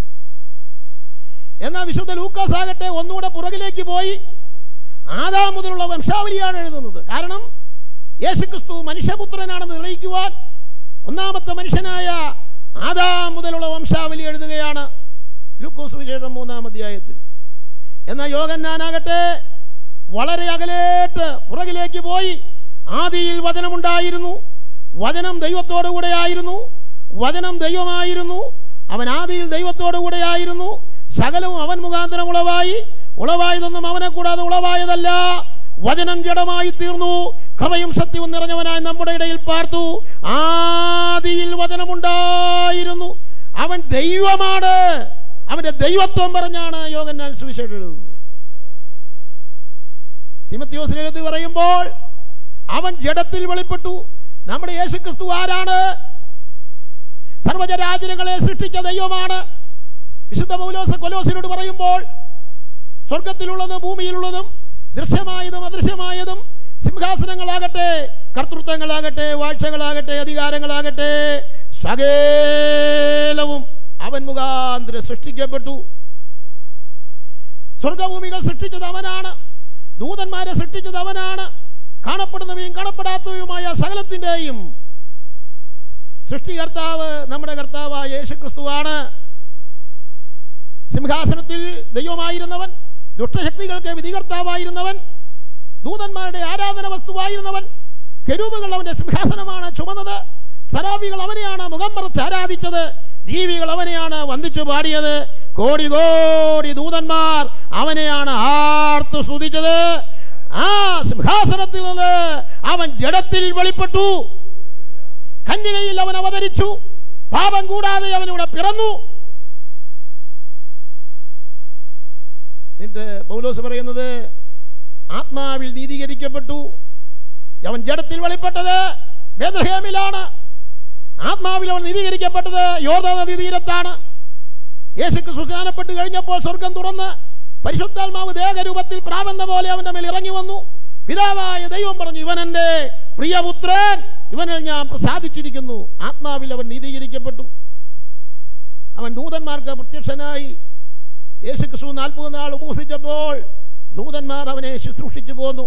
എന്നാൽ വിശുദ്ധ ലൂക്കാസ് ആകട്ടെ ഒന്നുകൂടെ പുറകിലേക്ക് പോയി ആദാം മുതലുള്ള വംശാവലിയാണ് എഴുതുന്നത് കാരണം യേശുക്രിസ്തു മനുഷ്യപുത്രനാണെന്ന് തെളിയിക്കുവാൻ ഒന്നാമത്തെ മനുഷ്യനായ ആദാം മുതലുള്ള വംശാവലി എഴുതുകയാണ് ലൂക്കോസ് വിശേഷം മൂന്നാം അധ്യായത്തിൽ എന്നാൽ യോഗന്നാനാകട്ടെ വളരെ അകലേട്ട് പുറകിലേക്ക് പോയി ആദിയിൽ വചനമുണ്ടായിരുന്നു വചനം ദൈവത്തോടു കൂടെയായിരുന്നു വചനം ദൈവമായിരുന്നു അവൻ ആദിയിൽ ദൈവത്തോടു കൂടെയായിരുന്നു സകലവും അവൻ മുഖാന്തരം ഉളവായി ഉളവായതൊന്നും അവനെ കൂടാതെ ഉളവായതല്ല വചനം ജഡമായി തീർന്നു കൃപയും സത്യവും നിറഞ്ഞവനായി നമ്മുടെ ഇടയിൽ പാർത്തു ആദിയിൽ വചനമുണ്ടായിരുന്നു അവൻ ദൈവമാണ് അവന്റെ ദൈവത്വം പറഞ്ഞാണ് യോഗന്നാൻ സുവിശേഷം എഴുതുന്നത് തിമത്തിയോസ് ലേഖത്തിൽ പറയുമ്പോൾ അവൻ ജഡത്തിൽ വെളിപ്പെട്ടു നമ്മുടെ യേശുക്രിസ്തു ആരാണ് സർവചരാചരങ്ങളെ സൃഷ്ടിച്ച ദൈവമാണ് വിശുദ്ധ പൗലോസ് കൊലോസിനോട് പറയുമ്പോൾ സ്വർഗത്തിലുള്ളതും ഭൂമിയിലുള്ളതും ദൃശ്യമായതും അദൃശ്യമായതും സിംഹാസനങ്ങളാകട്ടെ കർത്തൃത്വങ്ങളാകട്ടെ വാഴ്ചകളാകട്ടെ അധികാരങ്ങളാകട്ടെ സകലവും അവൻ മുഖാന്തരം സൃഷ്ടിക്കപ്പെട്ടു സ്വർഗഭൂമികൾ സൃഷ്ടിച്ചത് അവനാണ് ദൂതന്മാരെ സൃഷ്ടിച്ചത് അവനാണ് കാണപ്പെടുന്നവയും കാണപ്പെടാത്തവയുമായ സകലത്തിൻ്റെയും സൃഷ്ടികർത്താവ് നമ്മുടെ കർത്താവായ യേശുക്രിസ്തുവാണ് സിംഹാസനത്തിൽ ദൈവമായിരുന്നവൻ ദുഷ്ടശക്തികൾക്ക് വിധികർത്താവായിരുന്നവൻ ദൂതന്മാരുടെ ആരാധന വസ്തുവായിരുന്നവൻ കെരൂബുകൾ അവന്റെ സിംഹാസനമാണ് ചുമന്നത് സറാബികൾ അവനെയാണ് മുഖം മറച്ച് ആരാധിച്ചത് ജീവികൾ അവനെയാണ് വന്ദിച്ചു പാടിയത് കോടി കോടി ദൂതന്മാർ അവനെയാണ് ആർത്തു സ്തുതിച്ചത് ആ സിംഹാസനത്തിൽ നിന്ന് അവൻ ജഡത്തിൽ വെളിപ്പെട്ടു കന്യകയിൽ അവൻ അവതരിച്ചു പാപം കൂടാതെ അവൻ ഇവിടെ പിറന്നു എന്നിട്ട് പൗലോസ് പറയുന്നത് ആത്മാവിൽ നീതീകരിക്കപ്പെട്ടു അവൻ ജഡത്തിൽ വെളിപ്പെട്ടത് ബേദ്രഹേമിലാണ് ആത്മാവിൽ അവൻ നീതീകരിക്കപ്പെട്ടത് യോർദ നദീ തീരത്താണ് യേശുക്ക് സുസ്നാനപ്പെട്ട് കഴിഞ്ഞപ്പോൾ സ്വർഗം തുറന്ന് പരിശുദ്ധാത്മാവ് ദേഹരൂപത്തിൽ പ്രാപന്ത പോലെ അവന്റെ മേൽ ഇറങ്ങി വന്നു പിതാവായ ദൈവം പറഞ്ഞു ഇവൻ എൻ്റെ പ്രിയപുത്രൻ ഇവനിൽ ഞാൻ പ്രസാദിച്ചിരിക്കുന്നു ആത്മാവിൽ അവൻ നീതീകരിക്കപ്പെട്ടു അവൻ ദൂതന്മാർക്ക് പ്രത്യക്ഷനായി യേശു ക്രിസ്തു നാൽപ്പത് നാൾ ഉപസിച്ചപ്പോൾ ദൂതന്മാർ അവനെ ശുശ്രൂഷിച്ചു പോന്നു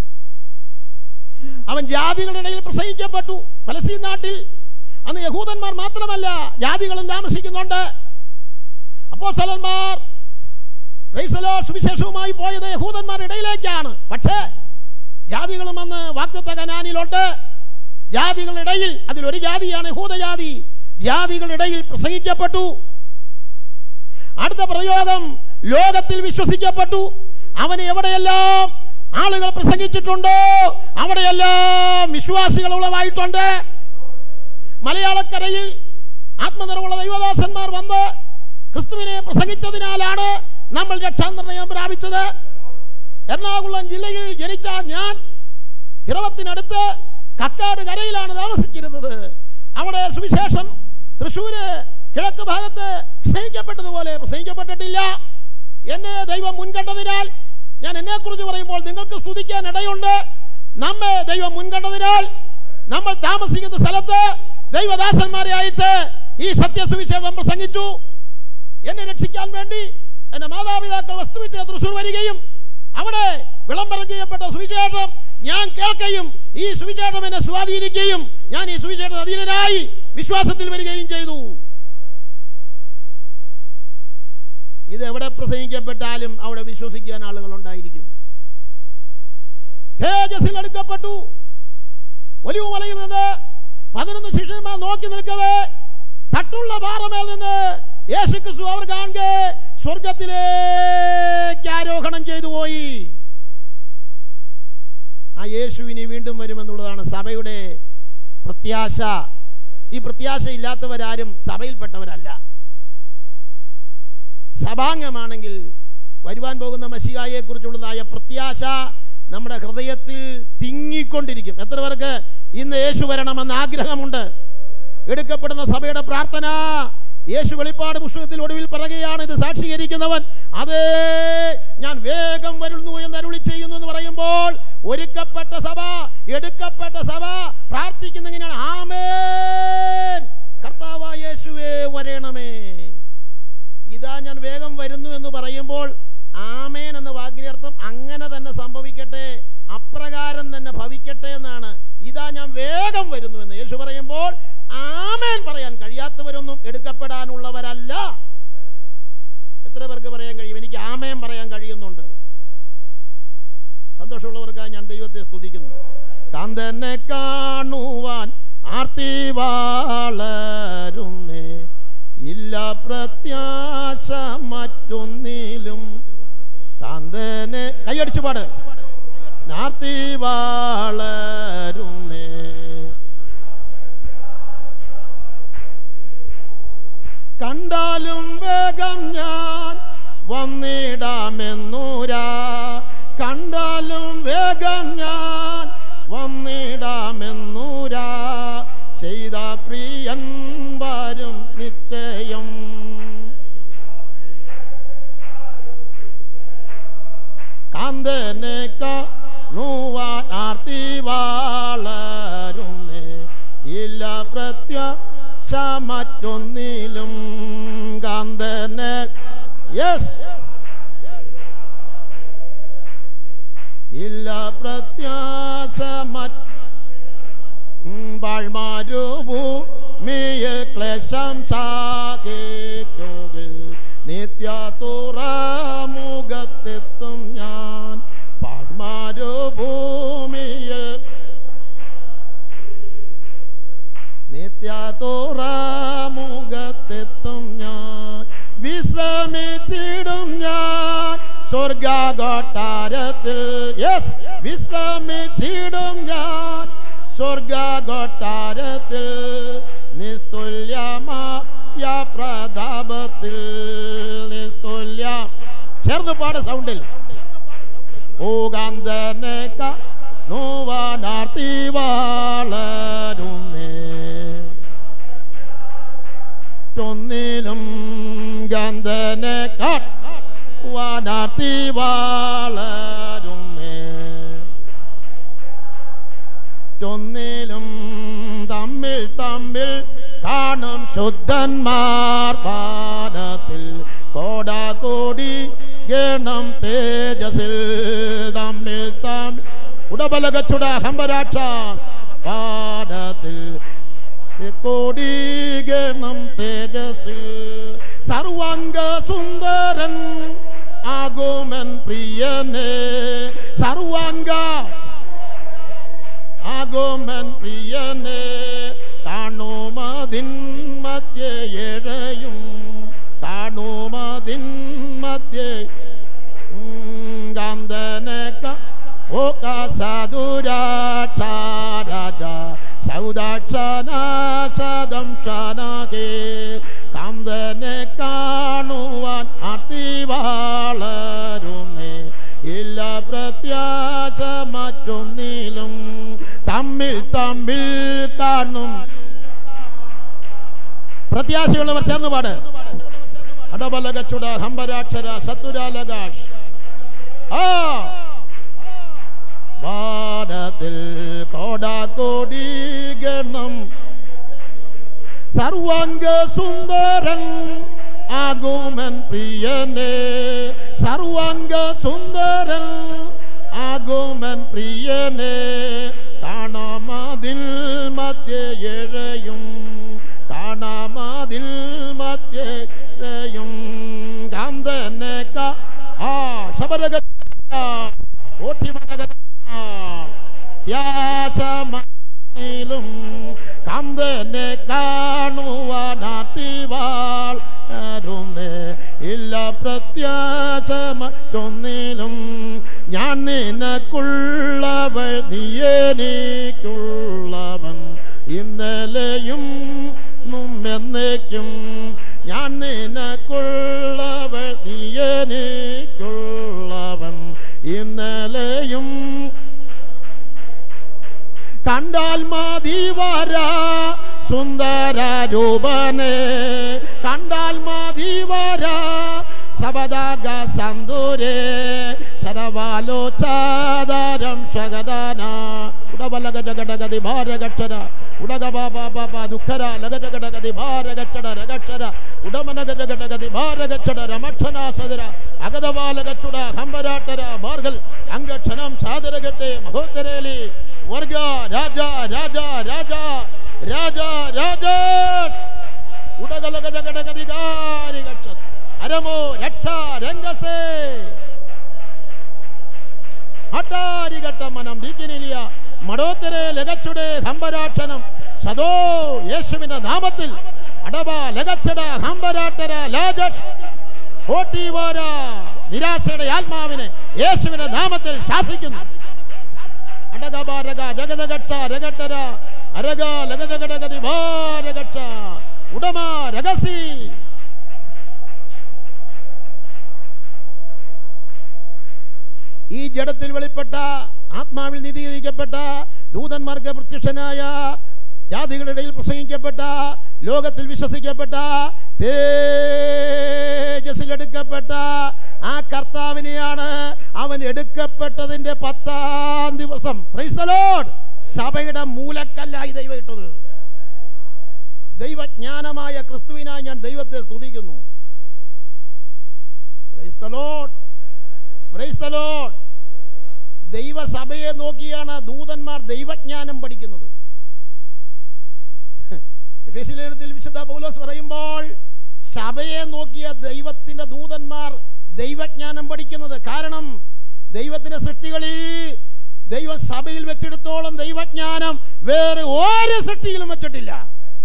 അവൻ ജാതികളുടെ ഇടയിൽ പ്രസംഗിക്കപ്പെട്ടു പലസ്തീൻ നാട്ടിൽ അന്ന് യഹൂദന്മാർ മാത്രമല്ല ജാതികളും താമസിക്കുന്നുണ്ട് അപ്പോൾ സലന്മാർ റൈസലോ സുവിശേഷവുമായി പോയത് യഹൂദന്മാരുടെ ഇടയിലേക്കാണ് പക്ഷേ ജാതികളും അന്ന് വാക്തത്വ കനാനിലുണ്ട് ജാതികളുടെ ഇടയിൽ അതിലൊരു ജാതിയാണ് യഹൂദജാതി ജാതികളുടെ ഇടയിൽ പ്രസംഗിക്കപ്പെട്ടു അടുത്ത പ്രയോഗം ലോകത്തിൽ വിശ്വസിക്കപ്പെട്ടു അവന് എവിടെയെല്ലാം ആളുകൾ പ്രസംഗിച്ചിട്ടുണ്ടോ അവിടെയെല്ലാം വിശ്വാസികൾ ഉളവായിട്ടുണ്ട് മലയാളക്കരയിൽ ആത്മനിർവ്വള ദൈവദാസന്മാർ വന്ന് ക്രിസ്തുവിനെ പ്രസംഗിച്ചതിനാലാണ് നമ്മൾ രക്ഷാനിർണയം പ്രാപിച്ചത് എറണാകുളം ജില്ലയിൽ ജനിച്ച ഞാൻ പിറവത്തിനടുത്ത് കക്കാട് കരയിലാണ് താമസിച്ചിരുന്നത് അവിടെ സുവിശേഷം തൃശ്ശൂര് കിഴക്ക് ഭാഗത്ത് പ്രസംഗിക്കപ്പെട്ടതുപോലെ പ്രസംഗിക്കപ്പെട്ടിട്ടില്ല എന്നെ ദൈവം മുൻകണ്ടതിനാൽ ഞാൻ എന്നെക്കുറിച്ച് പറയുമ്പോൾ നിങ്ങൾക്ക് സ്തുതിക്കാൻ ഇടയുണ്ട് നമ്മെ ദൈവം മുൻകണ്ടതിനാൽ നമ്മൾ താമസിക്കുന്ന സ്ഥലത്ത് ദൈവദാസന്മാരെ അയച്ച് ഈ സത്യസുവിശേഷം പ്രസംഗിച്ചു എന്നെ രക്ഷിക്കാൻ വേണ്ടി എൻ്റെ മാതാപിതാക്കൾ വസ്തുവിറ്റ് തൃശ്ശൂർ വരികയും അവിടെ വിളംബരം ചെയ്യപ്പെട്ട സുവിശേഷം ഞാൻ കേൾക്കുകയും ഈ സുവിശേഷം എന്നെ സ്വാധീനിക്കുകയും ഞാൻ ഈ സുവിശേഷ അധീനനായി വിശ്വാസത്തിൽ വരികയും ചെയ്തു ഇത് എവിടെ പ്രസംഗിക്കപ്പെട്ടാലും അവിടെ വിശ്വസിക്കാൻ ആളുകൾ ഉണ്ടായിരിക്കും തേജസ്സിൽ എടുക്കപ്പെട്ടു ഒലിവുമലയിൽ നിന്ന് പതിനൊന്ന് ശിഷ്യന്മാർ നോക്കി നിൽക്കവേ തട്ടുള്ള യേശു ക്രിസ്തു അവർ കാണെ സ്വർഗത്തിലേക്ക് ആരോഹണം ചെയ്തു പോയി ആ യേശു ഇനി വീണ്ടും വരുമെന്നുള്ളതാണ് സഭയുടെ പ്രത്യാശ ഈ പ്രത്യാശ ഇല്ലാത്തവരാരും സഭയിൽപ്പെട്ടവരല്ല സഭാംഗമാണെങ്കിൽ വരുവാൻ പോകുന്ന മഷികായെക്കുറിച്ചുള്ളതായ പ്രത്യാശ നമ്മുടെ ഹൃദയത്തിൽ തിങ്ങിക്കൊണ്ടിരിക്കും എത്ര പേർക്ക് ഇന്ന് യേശു വരണമെന്ന് ആഗ്രഹമുണ്ട് എടുക്കപ്പെടുന്ന സഭയുടെ പ്രാർത്ഥന യേശു വെളിപ്പാട് പുസ്തകത്തിൽ ഒടുവിൽ പറയുകയാണ് ഇത് സാക്ഷീകരിക്കുന്നവൻ അതേ ഞാൻ വേഗം വരുന്നു എന്ന് അരുളി ചെയ്യുന്നു എന്ന് പറയുമ്പോൾ ഒരുക്കപ്പെട്ട സഭ എടുക്കപ്പെട്ട സഭ പ്രാർത്ഥിക്കുന്ന എങ്ങനെയാണ് ആമേൻ കർത്താവായ യേശുവേ വരണമേ ഇതാ ഞാൻ വേഗം വരുന്നു എന്ന് പറയുമ്പോൾ ആമേൻ എന്ന വാക്കിന്റെ അർത്ഥം അങ്ങനെ തന്നെ സംഭവിക്കട്ടെ അപ്രകാരം തന്നെ ഭവിക്കട്ടെ എന്നാണ് ഇതാ ഞാൻ വേഗം വരുന്നു എന്ന് യേശു പറയുമ്പോൾ ആമേൻ പറയാൻ കഴിയാത്തവരൊന്നും എടുക്കപ്പെടാനുള്ളവരല്ല എത്ര പേർക്ക് പറയാൻ കഴിയും എനിക്ക് ആമേൻ പറയാൻ കഴിയുന്നുണ്ട് സന്തോഷമുള്ളവർക്കായി ഞാൻ ദൈവത്തെ സ്തുതിക്കുന്നു കാന്തനെ കാണുവാൻ ആർത്തി വാളരുന്നേ ഇല്ല പ്രത്യാശ മറ്റൊന്നിലും കാന്തനെ കൈയടിച്ചു പാട് ആർത്തി വാളരുന്നേ കണ്ടാലും വേഗം ഞാൻ വന്നിടാമെന്നൂരാ കണ്ടാലും വേഗം ഞാൻ വന്നിടാമെന്നൂരാ ചെയ്ത പ്രിയൻ വരും നിശ്ചയം കാന്തനെ കാണുവാൻ ആർത്തി വാളരുന്നേ ഇല്ല പ്രത്യാശ മറ്റൊന്നിലും കാന്തനെ യെസ് ഇല്ല പ്രത്യാശ മറ്റ് വാഴ്മാരുഭൂമിയിൽ ക്ലേശം സാധിക്കുകിൽ നിത്യ തുറമുഖത്തെത്തും ഞാൻ പാഴ്മാരുഭൂമിയിൽ നിത്യ തുറമുഖത്തെത്തും ഞാൻ വിശ്രമിച്ചിടും ഞാൻ സ്വർഗാകൊട്ടാരത്തിൽ യെസ് വിശ്രമിച്ചിടും ഞാൻ സ്വർഗാകൊട്ടാരത്തിൽ നിസ്തുല്യമായ പ്രതാപത്തിൽ നിസ്തുല്യ ചേർന്ന് പാട സൗണ്ടിൽ ഓകാന്തനേക്ക നോവാനാർത്തി വാളരുന്നേ ൊന്നിലും ഗന്ധനെ കാട്ടി വാളരുന്നേ ൊന്നിലും തമ്മിൽ തമ്മിൽ കാണും ശുദ്ധന്മാർ പാനത്തിൽ കോടാകോടി ഗണം തേജസിൽ തമ്മിൽ തമ്മിൽ ഉടബലകച്ചുട ഹംബരാക്ഷ പാനത്തിൽ കോടീകണം തേജസ്സിൽ സർവാംഗ സുന്ദരൻ ആകുമൻ പ്രിയനെ സർവാംഗ ആകുമൻ പ്രിയനെ കാണുമതിൻ മധ്യഴയും കാണുമതിൻ മധ്യ ഗന്ധനക്ക ഓക സാധുരാക്ഷാരാജ സൗദാക്ഷന സദം ശനകേ കാന്തനെ കാണുവാൻ അത്തിവാളരുന്നേ ഇല്ല പ്രത്യാശ മറ്റൊന്നിലും തമ്മിൽ തമ്മിൽ കാണും പ്രത്യാശയുള്ളവർ ചേർന്ന് പാട് അടബലകച്ചുട ഹംബരാക്ഷര സത്തുരാലകാഷ് ആ വാനത്തിൽ കോടാകോടി ഗണം സർവാംഗ സുന്ദരൻ ആകുമൻ പ്രിയനെ സർവാംഗ സുന്ദരൻ ആകുമൻ പ്രിയനെ കാണാമതിൽ മധ്യഴയും കാണാമതിൽ മധ്യഴയും കാന്തനെ ആ ശബരക ഓട്ടിമനക ത്യാശമായിലും കാന്തനെ കാണുവാനാത്തിവാൾ മറ്റൊന്നിലും ഞാൻ നിനക്കുള്ളവൾ നീ എനിക്കുള്ളവൻ ഇന്നലെയും മുമ്പെന്നേക്കും ഞാൻ നിനക്കുള്ളവൾ നീ എനിക്കുള്ളവൻ ഇന്നലെയും കണ്ടാൽ മതി വരാ സുന്ദര രൂപനെ കണ്ടാൽ മതി വരാ സബദാഗ സന്ദൂരേ ശരവാലോചാദരം ശഗദാന ഉടബലഗ ജഗടഗതി ഭാരഗക്ഷര ഉടക ബാബാ ബാബാ ദുഃഖര ലഗ ജഗടഗതി ഭാരഗക്ഷര രഗക്ഷര ഉടമനഗ ജഗടഗതി ഭാരഗക്ഷര രമക്ഷന സദര അഗതവാലഗച്ചുട ഹംബരാട്ടര മാർഗൽ അംഗക്ഷണം സാദരഗട്ടെ മഹോത്തരേലി ವರ್ಗ ರಾಜ ರಾಜ ರಾಜ ರಾಜ ರಾಜ ಉಡಗಲಗ ಜಗಡಗದಿಗಾರಿ ಗಕ್ಷಸ್ ಅರಮೋ ರಕ್ಷ ರಂಗಸೆ ಹಠಾರಿ ಘಟ್ಟ ಮನಂ ದೀಕಿನಿಲಿಯ മടോത്തരെ ലഗച്ചുടെ ഹംബരാക്ഷണം സദോ യേശുവിന്റെ നാമത്തിൽ അടവ ലഗച്ചട ഹംബരാട്ടര ലാജഷ് ഓട്ടിവാര നിരാശയുടെ ആത്മാവിനെ യേശുവിന്റെ നാമത്തിൽ ശാസിക്കുന്നു അടകബാരക ജഗതഗക്ഷ രഗട്ടര അരക ലഗജഗടഗതി ഭാരഗക്ഷ ഉടമ രഗസി ഈ ജഡത്തിൽ വെളിപ്പെട്ട ആത്മാവിൽ നിധീകരിക്കപ്പെട്ട ദൂതന്മാർക്ക് പ്രത്യക്ഷനായ ജാതികളുടെ ഇടയിൽ പ്രസംഗിക്കപ്പെട്ട ലോകത്തിൽ വിശ്വസിക്കപ്പെട്ട തേജസ്സിൽ എടുക്കപ്പെട്ട ആ കർത്താവിനെയാണ് അവൻ എടുക്കപ്പെട്ടതിന്റെ പത്താം ദിവസം Praise the Lord. സഭയുടെ മൂലക്കല്ലായി ദൈവം ഇട്ടത് ദൈവജ്ഞാനമായ ക്രിസ്തുവിനായി ഞാൻ ദൈവത്തെ സ്തുതിക്കുന്നു Praise the Lord. Praise the Lord. ദൈവസഭയെ നോക്കിയാണ് ദൂതന്മാർ ദൈവജ്ഞാനം പഠിക്കുന്നത് എഫേസ്യ ലേഖനത്തിൽ വിശുദ്ധ പൗലോസ് പറയുമ്പോൾ സഭയെ നോക്കിയ ദൈവത്തിന്റെ ദൂതന്മാർ ദൈവജ്ഞാനം പഠിക്കുന്നത് കാരണം ദൈവത്തിന്റെ സൃഷ്ടികളിൽ ദൈവ സഭയിൽ വെച്ചെടുത്തോളം ദൈവജ്ഞാനം വേറെ ഒരു സൃഷ്ടിയിലും വെച്ചിട്ടില്ല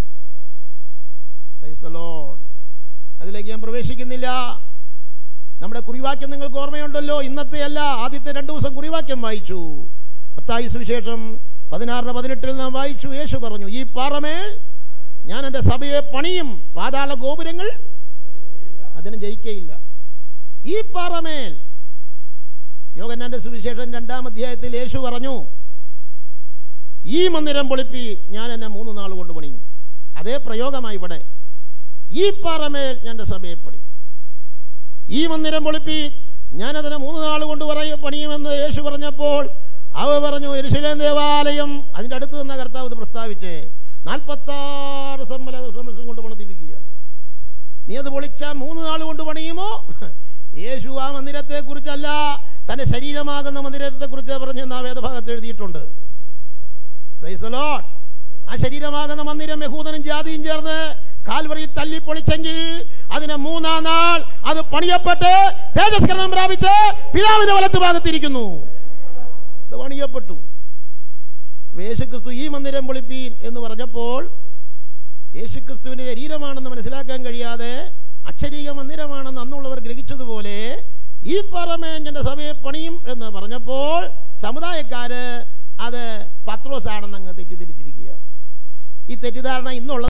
Praise the Lord. അതിലേക്ക് ഞാൻ പ്രവേശിക്കുന്നില്ല നമ്മുടെ കുറിവാക്യം നിങ്ങൾക്ക് ഓർമ്മയുണ്ടല്ലോ ഇന്നത്തെ അല്ല ആദ്യത്തെ രണ്ടു ദിവസം കുറിവാക്യം വായിച്ചു പത്തായി സുവിശേഷം പതിനാറിന് പതിനെട്ടിൽ നാം വായിച്ചു യേശു പറഞ്ഞു ഈ പാറമേൽ ഞാൻ എൻ്റെ സഭയെ പണിയും പാതാള ഗോപുരങ്ങൾ അതിന് ജയിക്കയില്ല ഈ പാറമേൽ യോഗന്നാന്റെ സുവിശേഷം രണ്ടാം അധ്യായത്തിൽ യേശു പറഞ്ഞു ഈ മന്ദിരം പൊളിപ്പി ഞാൻ എന്നെ മൂന്ന് നാൾ കൊണ്ട് പണിയും അതേ പ്രയോഗമായി ഇവിടെ ഈ പാറമേൽ ഞാൻ എൻ്റെ സഭയെ പണിയും ഈ മന്ദിരം പൊളിപ്പി ഞാനതിനെ മൂന്ന് നാൾ കൊണ്ട് പറയ പണിയുമെന്ന് യേശു പറഞ്ഞപ്പോൾ അവ പറഞ്ഞു എരുശലേം ദേവാലയം അതിൻ്റെ അടുത്ത് നിന്ന കർത്താവ് ഇത് പ്രസ്താവിച്ചേ നാൽപ്പത്താറ് സമ്പല സംവത്സരം കൊണ്ട് പണിതിരിക്കുകയാണ് നീ അത് പൊളിച്ചാൽ മൂന്ന് നാൾ കൊണ്ട് പണിയുമോ യേശു ആ മന്ദിരത്തെക്കുറിച്ചല്ല തൻ്റെ ശരീരമാകുന്ന മന്ദിരത്തെക്കുറിച്ച് പറഞ്ഞെന്ന് ആ വേദഭാഗത്ത് എഴുതിയിട്ടുണ്ട് Praise the Lord. ആ ശരീരമാകുന്ന മന്ദിരം യഹൂദനും ജാതിയും ചേർന്ന് കാൽവറി തല്ലി പൊളിച്ചെങ്കിൽ അതിന് മൂന്നാം നാൾ അത് പണിയപ്പെട്ട് തേജസ്കരണം പ്രാപിച്ച് പിതാവിന്റെ വലത്ത് ഭാഗത്തിരിക്കുന്നു അത് പണിയപ്പെട്ടു അപ്പൊ യേശുക്രിസ്തു ഈ മന്ദിരം പൊളിപ്പീൻ എന്ന് പറഞ്ഞപ്പോൾ യേശുക്രിസ്തുവിന്റെ ശരീരമാണെന്ന് മനസ്സിലാക്കാൻ കഴിയാതെ അക്ഷരീക മന്ദിരമാണെന്ന് അന്നുള്ളവർ ഗ്രഹിച്ചതുപോലെ ഈ പറമേഞ്ചന്റെ സഭയെ പണിയും എന്ന് പറഞ്ഞപ്പോൾ സമുദായക്കാര് അത് പത്രോസാണെന്ന് അങ്ങ് തെറ്റിദ്ധരിച്ചിരിക്കുകയാണ് ഈ തെറ്റിദ്ധാരണ ഇന്നുള്ള